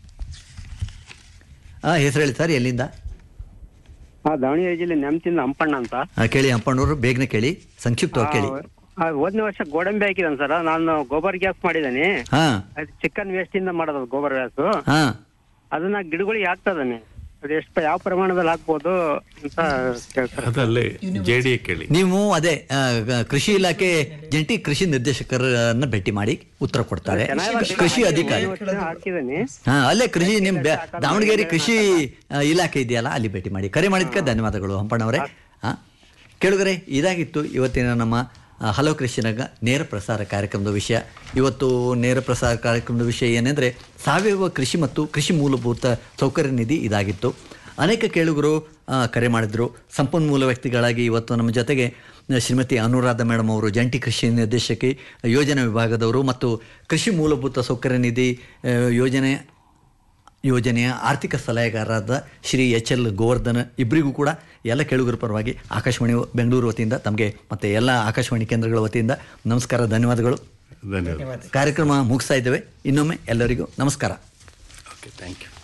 ಹಾಂ ಹೆಸರು ಹೇಳಿ ಸರ್ ಎಲ್ಲಿಂದ ಹಾ ದಾವಣಗೆರೆ ಜಿಲ್ಲೆ ನೆಮ್ತಿಂದ ಹಂಪಣ್ಣ ಅಂತ ಆ, ಕೇಳಿ ಹಂಪಣ್ಣವರು ಬೇಗನೆ ಕೇಳಿ ಸಂಕ್ಷಿಪ್ತವಾಗಿ ಕೇಳಿ ಆ, ಹೋದ್ನೇ ವರ್ಷ ಗೋಡಂಬಿ ಹಾಕಿದ್ದಾನೆ ಸರ್ ನಾನು ಗೋಬರ್ ಗ್ಯಾಸ್ ಮಾಡಿದ್ದಾನೆ ಹಾಂ ಅದು ಚಿಕನ್ ವೇಸ್ಟ್ ಇಂದ ಮಾಡೋದು ಗೋಬರ್ ಗ್ಯಾಸ್ ಹಾಂ ಅದನ್ನ ಗಿಡಗಳಿಗೆ ಹಾಕ್ತದಾನೆ ಅದು ಎಷ್ಟು ಯಾವ ಪ್ರಮಾಣದಲ್ಲಿ ಹಾಕ್ಬೋದು ಅಂತ ಕೇಳ್ತಾರೆ ಅದಲ್ಲೇ ಜೆ ಡಿ ಕೇಳಿ ನೀವು ಅದೇ ಆ, ಗ- ಕೃಷಿ ಇಲಾಖೆ ಜಂಟಿ ಕೃಷಿ ನಿರ್ದೇಶಕರನ್ನ ಭೇಟಿ ಮಾಡಿ ಉತ್ತರ ಕೊಡ್ತಾರೆ ಕೃಷಿ ಅಧಿಕಾರಿ ಹಾಕಿದ್ದಾನೆ ಹಾ ಅಲ್ಲೇ ಕೃಷಿ ನಿಮ್ ಬೆ- ದಾವಣಗೆರೆ ಕೃಷಿ ಆ, ಇಲಾಖೆ ಇದೆಯಲ್ಲ ಅಲ್ಲಿ ಭೇಟಿ ಮಾಡಿ ಕರೆ ಮಾಡಿದ್ಕೆ ಧನ್ಯವಾದಗಳು ಹಂಪಣ್ಣವರೇ ಹಾ ಕೇಳುಗರೆ ಇದಾಗಿತ್ತು ಇವತ್ತಿನ ನಮ್ಮ ಆ, ಹಲೋ ಕೃಷಿನಾಗ ನೇರ ಪ್ರಸಾರ ಕಾರ್ಯಕ್ರಮದ ವಿಷಯ ಇವತ್ತು ನೇರ ಪ್ರಸಾರ ಕಾರ್ಯಕ್ರಮದ ವಿಷಯ ಏನೆಂದರೆ ಸಾವಯವ ಕೃಷಿ ಮತ್ತು ಕೃಷಿ ಮೂಲಭೂತ ಸೌಕರ್ಯ ನಿಧಿ ಇದಾಗಿತ್ತು ಅನೇಕ ಕೇಳುಗರು ಆ, ಕರೆ ಮಾಡಿದ್ರು ಸಂಪನ್ಮೂಲ ವ್ಯಕ್ತಿಗಳಾಗಿ ಇವತ್ತು ನಮ್ಮ ಜೊತೆಗೆ ಶ್ರೀಮತಿ ಅನುರಾಧ ಮೇಡಮ್ ಅವರು ಜಂಟಿ ಕೃಷಿ ನಿರ್ದೇಶಕಿ ಯೋಜನಾ ವಿಭಾಗದವರು ಮತ್ತು ಕೃಷಿ ಮೂಲಭೂತ ಸೌಕರ್ಯ ನಿಧಿ ಆ, ಯೋಜನೆ ಯೋಜನೆಯ ಆರ್ಥಿಕ ಸಲಹೆಗಾರರಾದ ಶ್ರೀ ಎಚ್ ಎಲ್ ಗೋವರ್ಧನ್ ಇಬ್ಬರಿಗೂ ಕೂಡ ಎಲ್ಲ ಕೇಳುಗರ ಪರವಾಗಿ ಆಕಾಶವಾಣಿ ಬೆಂಗಳೂರು ವತಿಯಿಂದ ತಮಗೆ ಮತ್ತು ಎಲ್ಲ ಆಕಾಶವಾಣಿ ಕೇಂದ್ರಗಳ ವತಿಯಿಂದ ನಮಸ್ಕಾರ ಧನ್ಯವಾದಗಳು ಧನ್ಯವಾದ ಕಾರ್ಯಕ್ರಮ ಮುಗಿಸ್ತಾ ಇದ್ದೇವೆ ಇನ್ನೊಮ್ಮೆ ಎಲ್ಲರಿಗೂ ನಮಸ್ಕಾರ ಓಕೆ ಥ್ಯಾಂಕ್ ಯು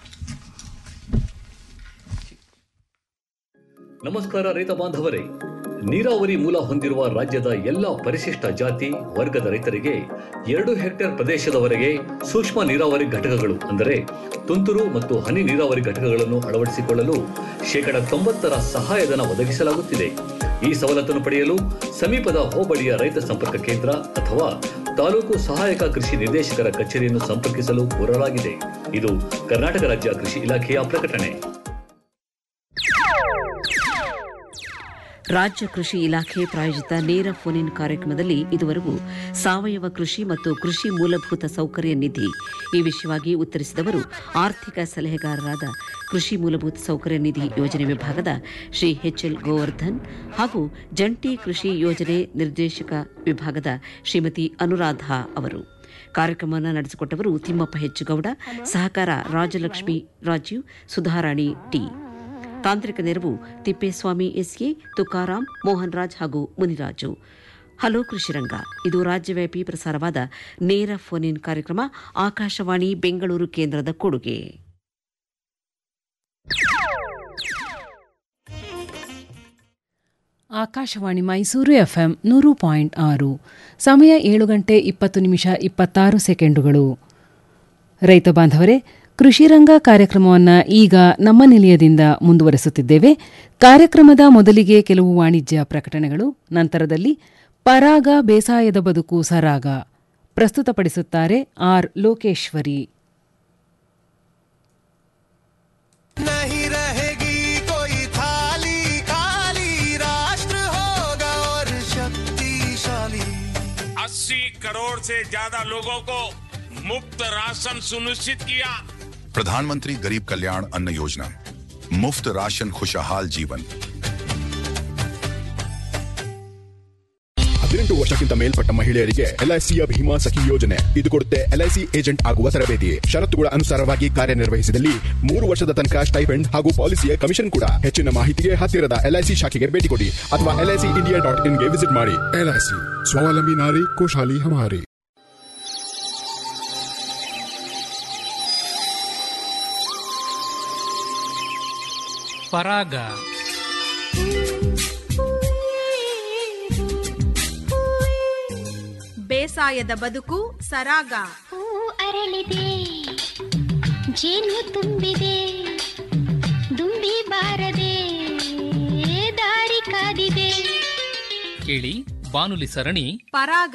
ನಮಸ್ಕಾರ ರೈತ ಬಾಂಧವರೇ ನೀರಾವರಿ ಮೂಲ ಹೊಂದಿರುವ ರಾಜ್ಯದ ಎಲ್ಲ ಪರಿಶಿಷ್ಟ ಜಾತಿ ವರ್ಗದ ರೈತರಿಗೆ ಎರಡು ಹೆಕ್ಟೇರ್ ಪ್ರದೇಶದವರೆಗೆ ಸೂಕ್ಷ್ಮ ನೀರಾವರಿ ಘಟಕಗಳು ಅಂದರೆ ತುಂತುರು ಮತ್ತು ಹನಿ ನೀರಾವರಿ ಘಟಕಗಳನ್ನು ಅಳವಡಿಸಿಕೊಳ್ಳಲು ಶೇಕಡ ತೊಂಬತ್ತರ ಸಹಾಯಧನ ಒದಗಿಸಲಾಗುತ್ತಿದೆ ಈ ಸವಲತ್ತನ್ನು ಪಡೆಯಲು ಸಮೀಪದ ಹೋಬಳಿಯ ರೈತ ಸಂಪರ್ಕ ಕೇಂದ್ರ ಅಥವಾ ತಾಲೂಕು ಸಹಾಯಕ ಕೃಷಿ ನಿರ್ದೇಶಕರ ಕಚೇರಿಯನ್ನು ಸಂಪರ್ಕಿಸಲು ಕೋರಲಾಗಿದೆ ಇದು ಕರ್ನಾಟಕ ರಾಜ್ಯ ಕೃಷಿ ಇಲಾಖೆಯ ಪ್ರಕಟಣೆ ರಾಜ್ಯ ಕೃಷಿ ಇಲಾಖೆ ಪ್ರಾಯೋಜಿತ ನೇರ ಫೋನ್ ಇನ್ ಕಾರ್ಯಕ್ರಮದಲ್ಲಿ ಇದುವರೆಗೂ ಸಾವಯವ ಕೃಷಿ ಮತ್ತು ಕೃಷಿ ಮೂಲಭೂತ ಸೌಕರ್ಯ ನಿಧಿ ಈ ವಿಷಯವಾಗಿ ಉತ್ತರಿಸಿದವರು ಆರ್ಥಿಕ ಸಲಹೆಗಾರರಾದ ಕೃಷಿ ಮೂಲಭೂತ ಸೌಕರ್ಯ ನಿಧಿ ಯೋಜನೆ ವಿಭಾಗದ ಶ್ರೀ ಎಚ್ ಎಲ್ ಗೋವರ್ಧನ್ ಹಾಗೂ ಜಂಟಿ ಕೃಷಿ ಯೋಜನೆ ನಿರ್ದೇಶಕ ವಿಭಾಗದ ಶ್ರೀಮತಿ ಅನುರಾಧ ಅವರು ಕಾರ್ಯಕ್ರಮವನ್ನು ನಡೆಸಿಕೊಟ್ಟವರು ತಿಮ್ಮಪ್ಪ ಹೆಚ್ಚುಗೌಡ ಸಹಕಾರ ರಾಜಲಕ್ಷ್ಮಿ ರಾಜೀವ್ ಸುಧಾರಾಣಿ ಟಿ ತಾಂತ್ರಿಕ ನೆರವು ತಿಪ್ಪೇಸ್ವಾಮಿ ಎಸ್ಎ ತುಕಾರಾಂ ಮೋಹನ್ ರಾಜ್ ಹಾಗೂ ಮುನಿರಾಜು ಹಲೋ ಕೃಷಿರಂಗ ಇದು ರಾಜ್ಯವ್ಯಾಪಿ ಪ್ರಸಾರವಾದ ನೇರ ಫೋನ್ ಇನ್ ಕಾರ್ಯಕ್ರಮ ಆಕಾಶವಾಣಿ ಬೆಂಗಳೂರು ಕೇಂದ್ರದ ಕೊಡುಗೆ ಆಕಾಶವಾಣಿ ಮೈಸೂರು ಎಫ್ಎಂ ನೂರು ಪಾಯಿಂಟ್ ಆರು ಸಮಯ ಏಳು ಗಂಟೆ ಇಪ್ಪತ್ತು ನಿಮಿಷ ಇಪ್ಪತ್ತಾರು ಸೆಕೆಂಡುಗಳು ರೈತ ಬಾಂಧವರೇ ಕೃಷಿರಂಗ ಕಾರ್ಯಕ್ರಮವನ್ನು ಈಗ ನಮ್ಮ ನಿಲಯದಿಂದ ಮುಂದುವರೆಸುತ್ತಿದ್ದೇವೆ ಕಾರ್ಯಕ್ರಮದ ಮೊದಲಿಗೆ ಕೆಲವು ವಾಣಿಜ್ಯ ಪ್ರಕಟಣೆಗಳು ನಂತರದಲ್ಲಿ ಪರಾಗ ಬೇಸಾಯದ ಬದುಕು ಸರಾಗ ಪ್ರಸ್ತುತಪಡಿಸುತ್ತಾರೆ ಆರ್ ಲೋಕೇಶ್ವರಿ नहीं रहेगी कोई थाली खाली राष्ट्र होगा और शक्तिशाली अस्सी करोड़ से ज्यादा लोगों को मुफ्त राशन सुनिश्चित किया प्रधानमंत्री गरीब कल्याण अन्न योजना मुफ्त राशन खुशहाल जीवन ಹದಿನೆಂಟು ವರ್ಷಕ್ಕಿಂತ ಮೇಲ್ಪಟ್ಟ ಮಹಿಳೆಯರಿಗೆ ಎಲ್ಐಸಿಯ ಭೀಮಾ ಸಖಿ ಯೋಜನೆ ಇದು ಕೊಡುತ್ತೆ ಎಲ್ಐಸಿ ಏಜೆಂಟ್ ಆಗುವ ತರಬೇತಿ ಷರತ್ತುಗಳ ಅನುಸಾರವಾಗಿ ಕಾರ್ಯನಿರ್ವಹಿಸಿದಲ್ಲಿ ಮೂರು ವರ್ಷದ ತನಕ ಸ್ಟೈಪೆಂಡ್ ಹಾಗೂ ಪಾಲಿಸಿಯ ಕಮಿಷನ್ ಕೂಡ ಹೆಚ್ಚಿನ ಮಾಹಿತಿಗೆ ಹತ್ತಿರದ ಎಲ್ಐಸಿ ಶಾಖೆಗೆ ಭೇಟಿ ಕೊಡಿ ಅಥವಾ ಎಲ್ಐಸಿ ಇಂಡಿಯಾ ಡಾಟ್ ಇನ್ಗೆ ವಿಸಿಟ್ ಮಾಡಿ ಎಲ್ಐಸಿ ಸ್ವಾವಲಂಬಿ ನಾರಿ ಖುಷಹಾಲಿ ಹಮಾರಿ ಪರಾಗ ಬೇಸಾಯದ ಬದುಕು ಸರಾಗ ಹೂ ಅರಳಿದೆ ಜೇನು ತುಂಬಿದೆ ದುಂಬಿ ಬಾರದೆ ದಾರಿ ಕಾದಿದೆ ಕೇಳಿ ಬಾನುಲಿ ಸರಣಿ ಪರಾಗ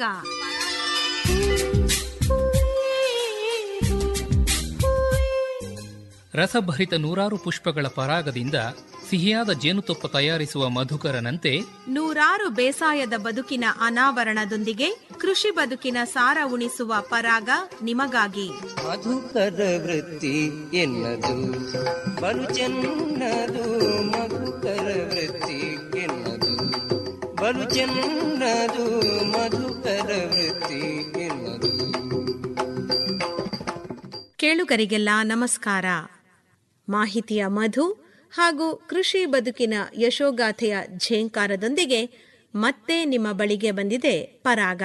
ರಸಭರಿತ ನೂರಾರು ಪುಷ್ಪಗಳ ಪರಾಗದಿಂದ ಸಿಹಿಯಾದ ಜೇನುತುಪ್ಪ ತಯಾರಿಸುವ ಮಧುಕರನಂತೆ ನೂರಾರು ಬೇಸಾಯದ ಬದುಕಿನ ಅನಾವರಣದೊಂದಿಗೆ ಕೃಷಿ ಬದುಕಿನ ಸಾರ ಉಣಿಸುವ ಪರಾಗ ನಿಮಗಾಗಿ ಮಧುಕರ ವೃತ್ತಿ ಎನ್ನದು ಬಲು ಚೆನ್ನದು ಮಧುಕರ ವೃತ್ತಿ ಎನ್ನದು ಬಲು ಚೆನ್ನದು ಮಧುಕರ ವೃತ್ತಿ ಎನ್ನದು ಕೇಳುಗರಿಗೆಲ್ಲ ನಮಸ್ಕಾರ ಮಾಹಿತಿಯ ಮಧು ಹಾಗೂ ಕೃಷಿ ಬದುಕಿನ ಯಶೋಗಾಥೆಯ ಝೇಂಕಾರದೊಂದಿಗೆ ಮತ್ತೆ ನಿಮ್ಮ ಬಳಿಗೆ ಬಂದಿದೆ ಪರಾಗ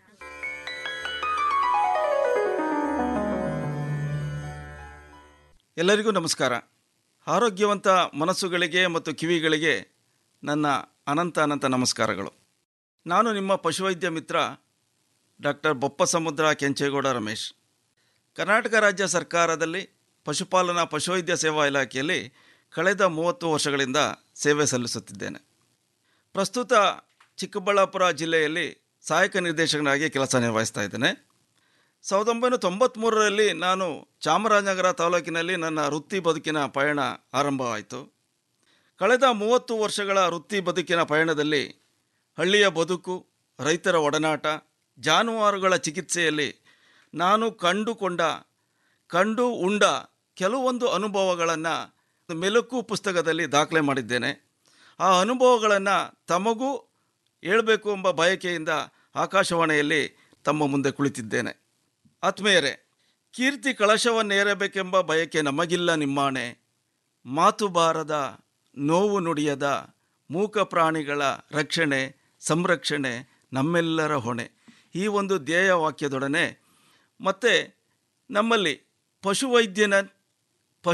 ಎಲ್ಲರಿಗೂ ನಮಸ್ಕಾರ ಆರೋಗ್ಯವಂತ ಮನಸ್ಸುಗಳಿಗೆ ಮತ್ತು ಕಿವಿಗಳಿಗೆ ನನ್ನ ಅನಂತ ಅನಂತ ನಮಸ್ಕಾರಗಳು ನಾನು ನಿಮ್ಮ ಪಶುವೈದ್ಯ ಮಿತ್ರ ಡಾಕ್ಟರ್ ಬೊಪ್ಪ ಸಮುದ್ರ ಕೆಂಚೇಗೌಡ ರಮೇಶ್ ಕರ್ನಾಟಕ ರಾಜ್ಯ ಸರ್ಕಾರದಲ್ಲಿ ಪಶುಪಾಲನಾ ಪಶುವೈದ್ಯ ಸೇವಾ ಇಲಾಖೆಯಲ್ಲಿ ಕಳೆದ ಮೂವತ್ತು ವರ್ಷಗಳಿಂದ ಸೇವೆ ಸಲ್ಲಿಸುತ್ತಿದ್ದೇನೆ ಪ್ರಸ್ತುತ ಚಿಕ್ಕಬಳ್ಳಾಪುರ ಜಿಲ್ಲೆಯಲ್ಲಿ ಸಹಾಯಕ ನಿರ್ದೇಶಕನಾಗಿ ಕೆಲಸ ನಿರ್ವಹಿಸ್ತಾ ಇದ್ದೇನೆ ಸಾವಿರದ ಒಂಬೈನೂರ ತೊಂಬತ್ತ್ಮೂರರಲ್ಲಿ ನಾನು ಚಾಮರಾಜನಗರ ತಾಲೂಕಿನಲ್ಲಿ ನನ್ನ ವೃತ್ತಿ ಬದುಕಿನ ಪಯಣ ಆರಂಭವಾಯಿತು ಕಳೆದ ಮೂವತ್ತು ವರ್ಷಗಳ ವೃತ್ತಿ ಬದುಕಿನ ಪಯಣದಲ್ಲಿ ಹಳ್ಳಿಯ ಬದುಕು ರೈತರ ಒಡನಾಟ ಜಾನುವಾರುಗಳ ಚಿಕಿತ್ಸೆಯಲ್ಲಿ ನಾನು ಕಂಡುಕೊಂಡ ಕಂಡು ಉಂಡ ಕೆಲವೊಂದು ಅನುಭವಗಳನ್ನು ಮೆಲುಕು ಪುಸ್ತಕದಲ್ಲಿ ದಾಖಲೆ ಮಾಡಿದ್ದೇನೆ ಆ ಅನುಭವಗಳನ್ನು ತಮಗೂ ಹೇಳಬೇಕು ಎಂಬ ಬಯಕೆಯಿಂದ ಆಕಾಶವಾಣಿಯಲ್ಲಿ ತಮ್ಮ ಮುಂದೆ ಕುಳಿತಿದ್ದೇನೆ ಆತ್ಮೀಯರೇ ಕೀರ್ತಿ ಕಳಶವನ್ನೇರಬೇಕೆಂಬ ಬಯಕೆ ನಮಗಿಲ್ಲ ನಿಮ್ಮಾಣೆ ಮಾತು ಬಾರದ ನೋವು ನುಡಿಯದ ಮೂಕ ಪ್ರಾಣಿಗಳ ರಕ್ಷಣೆ ಸಂರಕ್ಷಣೆ ನಮ್ಮೆಲ್ಲರ ಹೊಣೆ ಈ ಒಂದು ಧ್ಯೇಯ ವಾಕ್ಯದೊಡನೆ ಮತ್ತು ನಮ್ಮಲ್ಲಿ ಪಶುವೈದ್ಯನನ್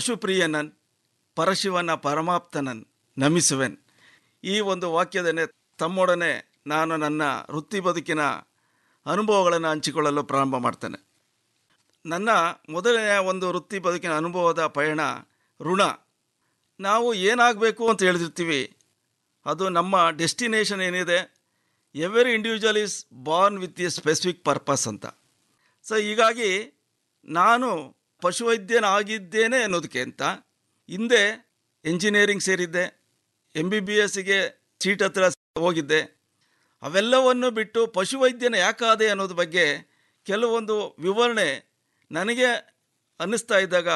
ಪಶುಪ್ರಿಯನನ್ ಪರಶಿವನ ಪರಮಾಪ್ತನನ್ ನಮಿಸುವೆನ್ ಈ ಒಂದು ವಾಕ್ಯದನೆ ತಮ್ಮೊಡನೆ ನಾನು ನನ್ನ ವೃತ್ತಿ ಬದುಕಿನ ಅನುಭವಗಳನ್ನು ಹಂಚಿಕೊಳ್ಳಲು ಪ್ರಾರಂಭ ಮಾಡ್ತೇನೆ ನನ್ನ ಮೊದಲನೆಯ ಒಂದು ವೃತ್ತಿ ಬದುಕಿನ ಅನುಭವದ ಪಯಣ ಋಣ ನಾವು ಏನಾಗಬೇಕು ಅಂತ ಹೇಳಿರ್ತೀವಿ ಅದು ನಮ್ಮ ಡೆಸ್ಟಿನೇಷನ್ ಏನಿದೆ every individual is born with a specific purpose ಅಂತ ಸೊ ಹೀಗಾಗಿ ನಾನು ಪಶುವೈದ್ಯನಾಗಿದ್ದೇನೆ ಅನ್ನೋದಕ್ಕೆ ಅಂತ ಹಿಂದೆ ಎಂಜಿನಿಯರಿಂಗ್ ಸೇರಿದ್ದೆ ಎಮ್ ಬಿ ಬಿ ಎಸ್ಸಿಗೆ ಸೀಟ್ ಹತ್ರ ಹೋಗಿದ್ದೆ ಅವೆಲ್ಲವನ್ನು ಬಿಟ್ಟು ಪಶುವೈದ್ಯನ ಯಾಕಾದೆ ಅನ್ನೋದ್ರ ಬಗ್ಗೆ ಕೆಲವೊಂದು ವಿವರಣೆ ನನಗೆ ಅನ್ನಿಸ್ತಾ ಇದ್ದಾಗ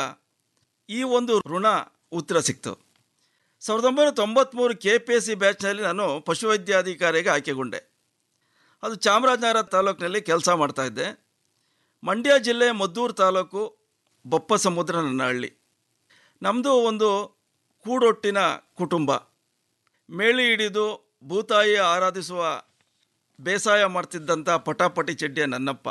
ಈ ಒಂದು ಋಣ ಉತ್ತರ ಸಿಕ್ತು ಸಾವಿರದ ಒಂಬೈನೂರ ತೊಂಬತ್ತ್ಮೂರು ಕೆ ಪಿ ಎಸ್ ಸಿ ಬ್ಯಾಚ್ನಲ್ಲಿ ನಾನು ಪಶುವೈದ್ಯಾಧಿಕಾರಿಗೆ ಆಯ್ಕೆಗೊಂಡೆ ಅದು ಚಾಮರಾಜನಗರ ತಾಲೂಕಿನಲ್ಲಿ ಕೆಲಸ ಮಾಡ್ತಾಯಿದ್ದೆ ಮಂಡ್ಯ ಜಿಲ್ಲೆ ಮದ್ದೂರು ತಾಲೂಕು ಬೊಪ್ಪ ಸಮುದ್ರ ನನ್ನ ಹಳ್ಳಿ ನಮ್ಮದು ಒಂದು ಕೂಡೊಟ್ಟಿನ ಕುಟುಂಬ ಮೇಳಿ ಹಿಡಿದು ಭೂತಾಯಿ ಆರಾಧಿಸುವ ಬೇಸಾಯ ಮಾಡ್ತಿದ್ದಂಥ ಪಟಾಪಟಿ ಚೆಡ್ಡಿಯ ನನ್ನಪ್ಪ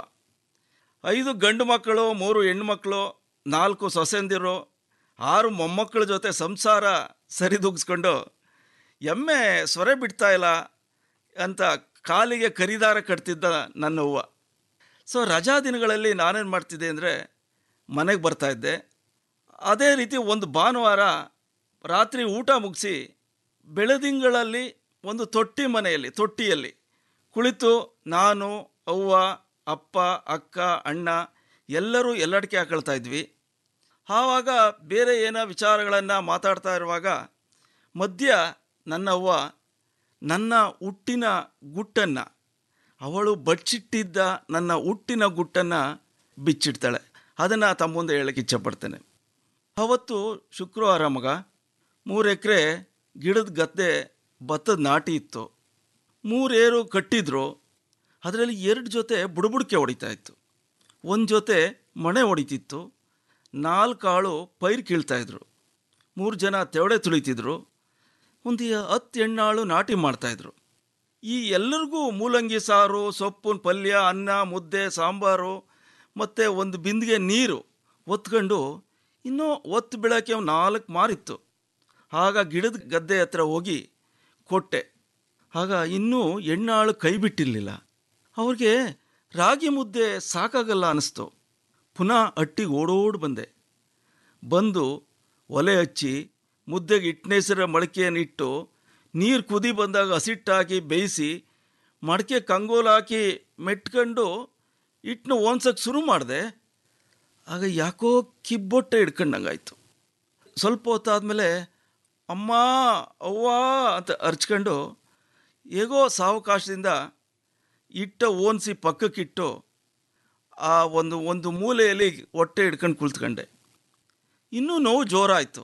ಐದು ಗಂಡು ಮಕ್ಕಳು ಮೂರು ಹೆಣ್ಣುಮಕ್ಕಳು ನಾಲ್ಕು ಸೊಸೆಂದಿರು ಆರು ಮೊಮ್ಮಕ್ಕಳ ಜೊತೆ ಸಂಸಾರ ಸರಿದೂಗಿಸ್ಕೊಂಡು ಎಮ್ಮೆ ಸೊರೆ ಬಿಡ್ತಾ ಇಲ್ಲ ಅಂತ ಕಾಲಿಗೆ ಕರಿದಾರ ಕಟ್ತಿದ್ದ ನನ್ನ ಹೂವು ಸೊ ರಜಾ ದಿನಗಳಲ್ಲಿ ನಾನೇನು ಮಾಡ್ತಿದ್ದೆ ಅಂದರೆ ಮನೆಗೆ ಬರ್ತಾಯಿದ್ದೆ ಅದೇ ರೀತಿ ಒಂದು ಭಾನುವಾರ ರಾತ್ರಿ ಊಟ ಮುಗಿಸಿ ಬೆಳದಿಂಗಳಲ್ಲಿ ಒಂದು ತೊಟ್ಟಿ ಮನೆಯಲ್ಲಿ ತೊಟ್ಟಿಯಲ್ಲಿ ಕುಳಿತು ನಾನು ಅವ್ವ ಅಪ್ಪ ಅಕ್ಕ ಅಣ್ಣ ಎಲ್ಲರೂ ಎಲ್ಲಡಿಕೆ ಹಾಕೊಳ್ತಾ ಇದ್ವಿ ಆವಾಗ ಬೇರೆ ಏನೋ ವಿಚಾರಗಳನ್ನು ಮಾತಾಡ್ತಾ ಇರುವಾಗ ಮಧ್ಯ ನನ್ನ ಅವ್ವ ನನ್ನ ಹುಟ್ಟಿನ ಗುಟ್ಟನ್ನು ಅವಳು ಬಚ್ಚಿಟ್ಟಿದ್ದ ನನ್ನ ಹುಟ್ಟಿನ ಗುಟ್ಟನ್ನು ಬಿಚ್ಚಿಡ್ತಾಳೆ ಅದನ್ನು ತಮ್ಮ ಮುಂದೆ ಹೇಳಕ್ಕೆ ಇಚ್ಛಪಡ್ತೇನೆ ಅವತ್ತು ಶುಕ್ರವಾರ ಮಗ ಮೂರು ಎಕರೆ ಗಿಡದ ಗದ್ದೆ ಭತ್ತದ ನಾಟಿ ಇತ್ತು ಮೂರೇರು ಕಟ್ಟಿದ್ರು ಅದರಲ್ಲಿ ಎರಡು ಜೊತೆ ಬುಡಬುಡಿಕೆ ಹೊಡಿತಾ ಇತ್ತು ಒಂದು ಜೊತೆ ಮಣೆ ಹೊಡಿತಿತ್ತು ನಾಲ್ಕು ಆಳು ಪೈರು ಕೀಳ್ತಾಯಿದ್ರು ಮೂರು ಜನ ತೆವಡೆ ತುಳಿತಿದ್ರು ಒಂದು ಹತ್ತು ಹೆಣ್ಣಾಳು ನಾಟಿ ಮಾಡ್ತಾಯಿದ್ರು ಈ ಎಲ್ಲರಿಗೂ ಮೂಲಂಗಿ ಸಾರು ಸೊಪ್ಪಿನ ಪಲ್ಯ ಅನ್ನ ಮುದ್ದೆ ಸಾಂಬಾರು ಮತ್ತು ಒಂದು ಬಿಂದಿಗೆ ನೀರು ಒತ್ಕೊಂಡು ಇನ್ನೂ ಒತ್ತು ಬೀಳೋಕ್ಕೆ ಒಂದು ನಾಲ್ಕು ಮಾರಿತ್ತು ಆಗ ಗಿಡದ ಗದ್ದೆ ಹತ್ರ ಹೋಗಿ ಕೊಟ್ಟೆ ಆಗ ಇನ್ನೂ ಹೆಣ್ಣಾಳು ಕೈ ಬಿಟ್ಟಿರಲಿಲ್ಲ ಅವ್ರಿಗೆ ರಾಗಿ ಮುದ್ದೆ ಸಾಕಾಗಲ್ಲ ಅನ್ನಿಸ್ತು ಪುನಃ ಅಟ್ಟಿಗೆ ಓಡೋಡಿ ಬಂದೆ ಬಂದು ಒಲೆ ಹಚ್ಚಿ ಮುದ್ದೆಗೆ ಹಿಟ್ಟಿನೆಸರ ಮಡಕೆಯನ್ನು ಇಟ್ಟು ನೀರು ಕುದಿ ಬಂದಾಗ ಹಸಿಟ್ಟಾಕಿ ಬೇಯಿಸಿ ಮಡಕೆ ಕಂಗೋಲು ಹಾಕಿ ಮೆಟ್ಕೊಂಡು ಹಿಟ್ಟನ್ನು ಓನ್ಸಕ್ಕೆ ಶುರು ಮಾಡಿದೆ ಆಗ ಯಾಕೋ ಕಿಬ್ಬೊಟ್ಟೆ ಹಿಡ್ಕೊಂಡಂಗಾಯ್ತು ಸ್ವಲ್ಪ ಹೊತ್ತಾದಮೇಲೆ ಅಮ್ಮ ಅವ್ವ ಅಂತ ಅರ್ಚ್ಕೊಂಡು ಹೇಗೋ ಸಾವಕಾಶದಿಂದ ಇಟ್ಟ ಓನ್ಸಿ ಪಕ್ಕಕ್ಕಿಟ್ಟು ಆ ಒಂದು ಒಂದು ಮೂಲೆಯಲ್ಲಿ ಹೊಟ್ಟೆ ಹಿಡ್ಕೊಂಡು ಕುಳಿತುಕೊಂಡೆ ಇನ್ನೂ ನೋವು ಜೋರಾಯಿತು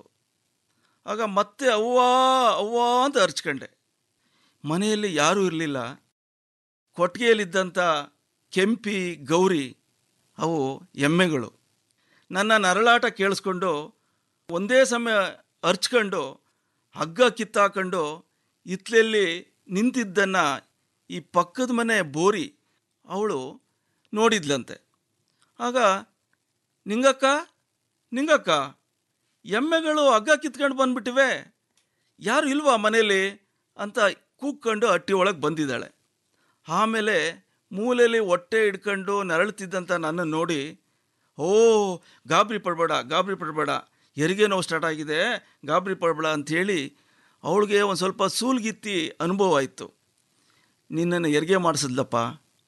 ಆಗ ಮತ್ತೆ ಅವ್ವ ಅವ್ವ ಅಂತ ಅರ್ಚ್ಕೊಂಡೆ ಮನೆಯಲ್ಲಿ ಯಾರೂ ಇರಲಿಲ್ಲ ಕೊಟ್ಟಿಗೆಯಲ್ಲಿದ್ದಂಥ ಕೆಂಪಿ ಗೌರಿ ಅವು ಎಮ್ಮೆಗಳು ನನ್ನ ನರಳಾಟ ಕೇಳಿಸ್ಕೊಂಡು ಒಂದೇ ಸಮಯ ಅರ್ಚ್ಕೊಂಡು ಹಗ್ಗ ಕಿತ್ತಾಕೊಂಡು ಇತ್ಲಲ್ಲಿ ನಿಂತಿದ್ದನ್ನು ಈ ಪಕ್ಕದ ಮನೆ ಬೋರಿ ಅವಳು ನೋಡಿದ್ಲಂತೆ ಆಗ ನಿಂಗಕ್ಕ ನಿಂಗಕ್ಕ ಎಮ್ಮೆಗಳು ಹಗ್ಗ ಕಿತ್ಕೊಂಡು ಬಂದ್ಬಿಟ್ಟಿವೆ ಯಾರು ಇಲ್ವಾ ಮನೇಲಿ ಅಂತ ಕೂಗ್ಕೊಂಡು ಹಟ್ಟಿ ಒಳಗೆ ಬಂದಿದ್ದಾಳೆ ಆಮೇಲೆ ಮೂಲೆಯಲ್ಲಿ ಹೊಟ್ಟೆ ಹಿಡ್ಕೊಂಡು ನರಳುತ್ತಿದ್ದಂಥ ನನ್ನ ನೋಡಿ ಓ ಗಾಬರಿ ಪಡಬೇಡ ಗಾಬರಿ ಪಡಬೇಡ ಹೆರಿಗೆ ನೋವು ಸ್ಟಾರ್ಟ್ ಆಗಿದೆ ಗಾಬರಿ ಪಡಬೇಡ ಅಂಥೇಳಿ ಅವಳಿಗೆ ಒಂದು ಸ್ವಲ್ಪ ಸೂಲ್ಗಿತ್ತಿ ಅನುಭವ ಆಯಿತು ನಿನ್ನನ್ನು ಹೆರಿಗೆ ಮಾಡಿಸಿದ್ಲಪ್ಪ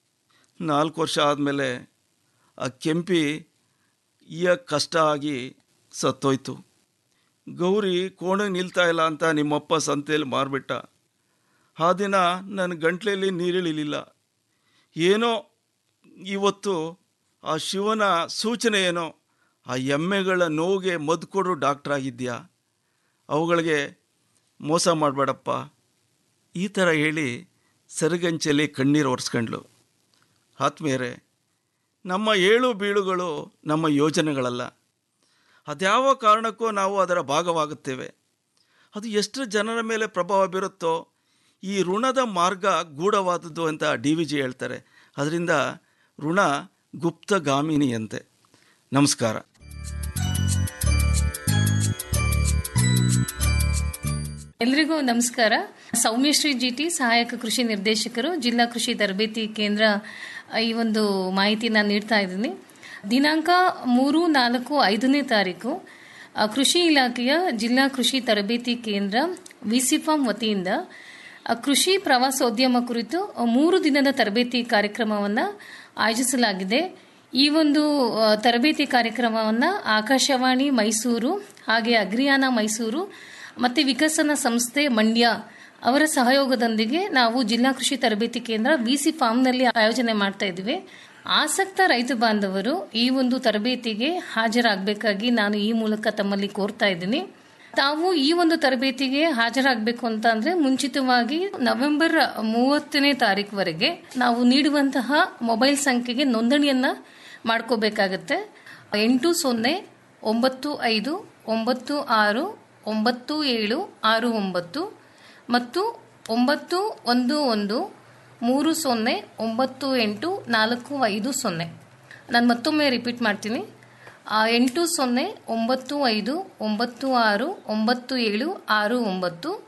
ನಾಲ್ಕು ವರ್ಷ ಆದಮೇಲೆ ಆ ಕೆಂಪಿ ಈಗ ಕಷ್ಟ ಆಗಿ ಸತ್ತೋಯ್ತು ಗೌರಿ ಕೋಣೆಗೆ ನಿಲ್ತಾ ಇಲ್ಲ ಅಂತ ನಿಮ್ಮಪ್ಪ ಸಂತೆಯಲ್ಲಿ ಮಾರ್ಬಿಟ್ಟ ಆ ದಿನ ನನ್ನ ಗಂಟ್ಲಲ್ಲಿ ನೀರಿಳಿಲಿಲ್ಲ ಏನೋ ಇವತ್ತು ಆ ಶಿವನ ಸೂಚನೆ ಏನೋ ಆ ಎಮ್ಮೆಗಳ ನೋವಿಗೆ ಮದ್ದು ಕೊಡೋ ಡಾಕ್ಟ್ರ್ ಆಗಿದ್ಯಾ ಅವುಗಳಿಗೆ ಮೋಸ ಮಾಡಬೇಡಪ್ಪ ಈ ಥರ ಹೇಳಿ ಸೆರಗಂಚಲ್ಲಿ ಕಣ್ಣೀರು ಒರೆಸ್ಕೊಂಡ್ಲು ಆತ್ಮೀಯರೇ ನಮ್ಮ ಏಳು ಬೀಳುಗಳು ನಮ್ಮ ಯೋಜನೆಗಳಲ್ಲ ಅದ್ಯಾವ ಕಾರಣಕ್ಕೂ ನಾವು ಅದರ ಭಾಗವಾಗುತ್ತೇವೆ ಅದು ಎಷ್ಟು ಜನರ ಮೇಲೆ ಪ್ರಭಾವ ಬೀರುತ್ತೋ ಈ ಋಣದ ಮಾರ್ಗ ಗೂಢವಾದದ್ದು ಅಂತ ಡಿ ವಿ ಜಿ ಹೇಳ್ತಾರೆ ಅದರಿಂದ ಋಣ ಗುಪ್ತಗಾಮಿನಿಯಂತೆ ನಮಸ್ಕಾರ ಎಲ್ರಿಗೂ ನಮಸ್ಕಾರ ಸೌಮ್ಯಶ್ರೀ ಜಿಟಿ ಸಹಾಯಕ ಕೃಷಿ ನಿರ್ದೇಶಕರು ಜಿಲ್ಲಾ ಕೃಷಿ ತರಬೇತಿ ಕೇಂದ್ರ ಈ ಒಂದು ಮಾಹಿತಿ ನಾನು ನೀಡ್ತಾ ಇದ್ದೀನಿ ದಿನಾಂಕ ಮೂರು ನಾಲ್ಕು ಐದನೇ ತಾರೀಕು ಆ, ಕೃಷಿ ಇಲಾಖೆಯ ಜಿಲ್ಲಾ ಕೃಷಿ ತರಬೇತಿ ಕೇಂದ್ರ ವಿಸಿಫಾರ್ಮ್ ವತಿಯಿಂದ ಆ, ಕೃಷಿ ಪ್ರವಾಸೋದ್ಯಮ ಕುರಿತು ಮೂರು ದಿನದ ತರಬೇತಿ ಕಾರ್ಯಕ್ರಮವನ್ನು ಆಯೋಜಿಸಲಾಗಿದೆ ಈ ಒಂದು ಆ, ತರಬೇತಿ ಕಾರ್ಯಕ್ರಮವನ್ನು ಆಕಾಶವಾಣಿ ಮೈಸೂರು ಹಾಗೆ ಅಗ್ರಿಯಾನ ಮೈಸೂರು ಮತ್ತು ವಿಕಸನ ಸಂಸ್ಥೆ ಮಂಡ್ಯ ಅವರ ಸಹಯೋಗದೊಂದಿಗೆ ನಾವು ಜಿಲ್ಲಾ ಕೃಷಿ ತರಬೇತಿ ಕೇಂದ್ರ ವಿಸಿ ಫಾರ್ಮ್ನಲ್ಲಿ ಆಯೋಜನೆ ಮಾಡ್ತಾ ಇದ್ದೀವಿ ಆಸಕ್ತ ರೈತ ಬಾಂಧವರು ಈ ಒಂದು ತರಬೇತಿಗೆ ಹಾಜರಾಗಬೇಕಾಗಿ ನಾನು ಈ ಮೂಲಕ ತಮ್ಮಲ್ಲಿ ಕೋರ್ತಾ ಇದ್ದೀನಿ ತಾವು ಈ ಒಂದು ತರಬೇತಿಗೆ ಹಾಜರಾಗಬೇಕು ಅಂತ ಅಂದ್ರೆ ಮುಂಚಿತವಾಗಿ ನವೆಂಬರ್ ಮೂವತ್ತನೇ ತಾರೀಕುವರೆಗೆ ನಾವು ನೀಡುವಂತಹ ಮೊಬೈಲ್ ಸಂಖ್ಯೆಗೆ ನೋಂದಣಿಯನ್ನ ಮಾಡ್ಕೋಬೇಕಾಗತ್ತೆ ಎಂಟು ಸೊನ್ನೆ ಒಂಬತ್ತು ಐದು ಒಂಬತ್ತು ಆರು ಒಂಬತ್ತು ಏಳು ಆರು ಒಂಬತ್ತು ಮತ್ತು ಒಂಬತ್ತು ಒಂದು ಒಂದು ಮೂರು ಸೊನ್ನೆ ಒಂಬತ್ತು ಎಂಟು ನಾಲ್ಕು ಐದು ಸೊನ್ನೆ ನಾನು ಮತ್ತೊಮ್ಮೆ ರಿಪೀಟ್ ಮಾಡ್ತೀನಿ ಆ, ಎಂಟು ಸೊನ್ನೆ ಒಂಬತ್ತು ಐದು ಒಂಬತ್ತು ಆರು ಒಂಬತ್ತು ಏಳು ಆರು ಒಂಬತ್ತು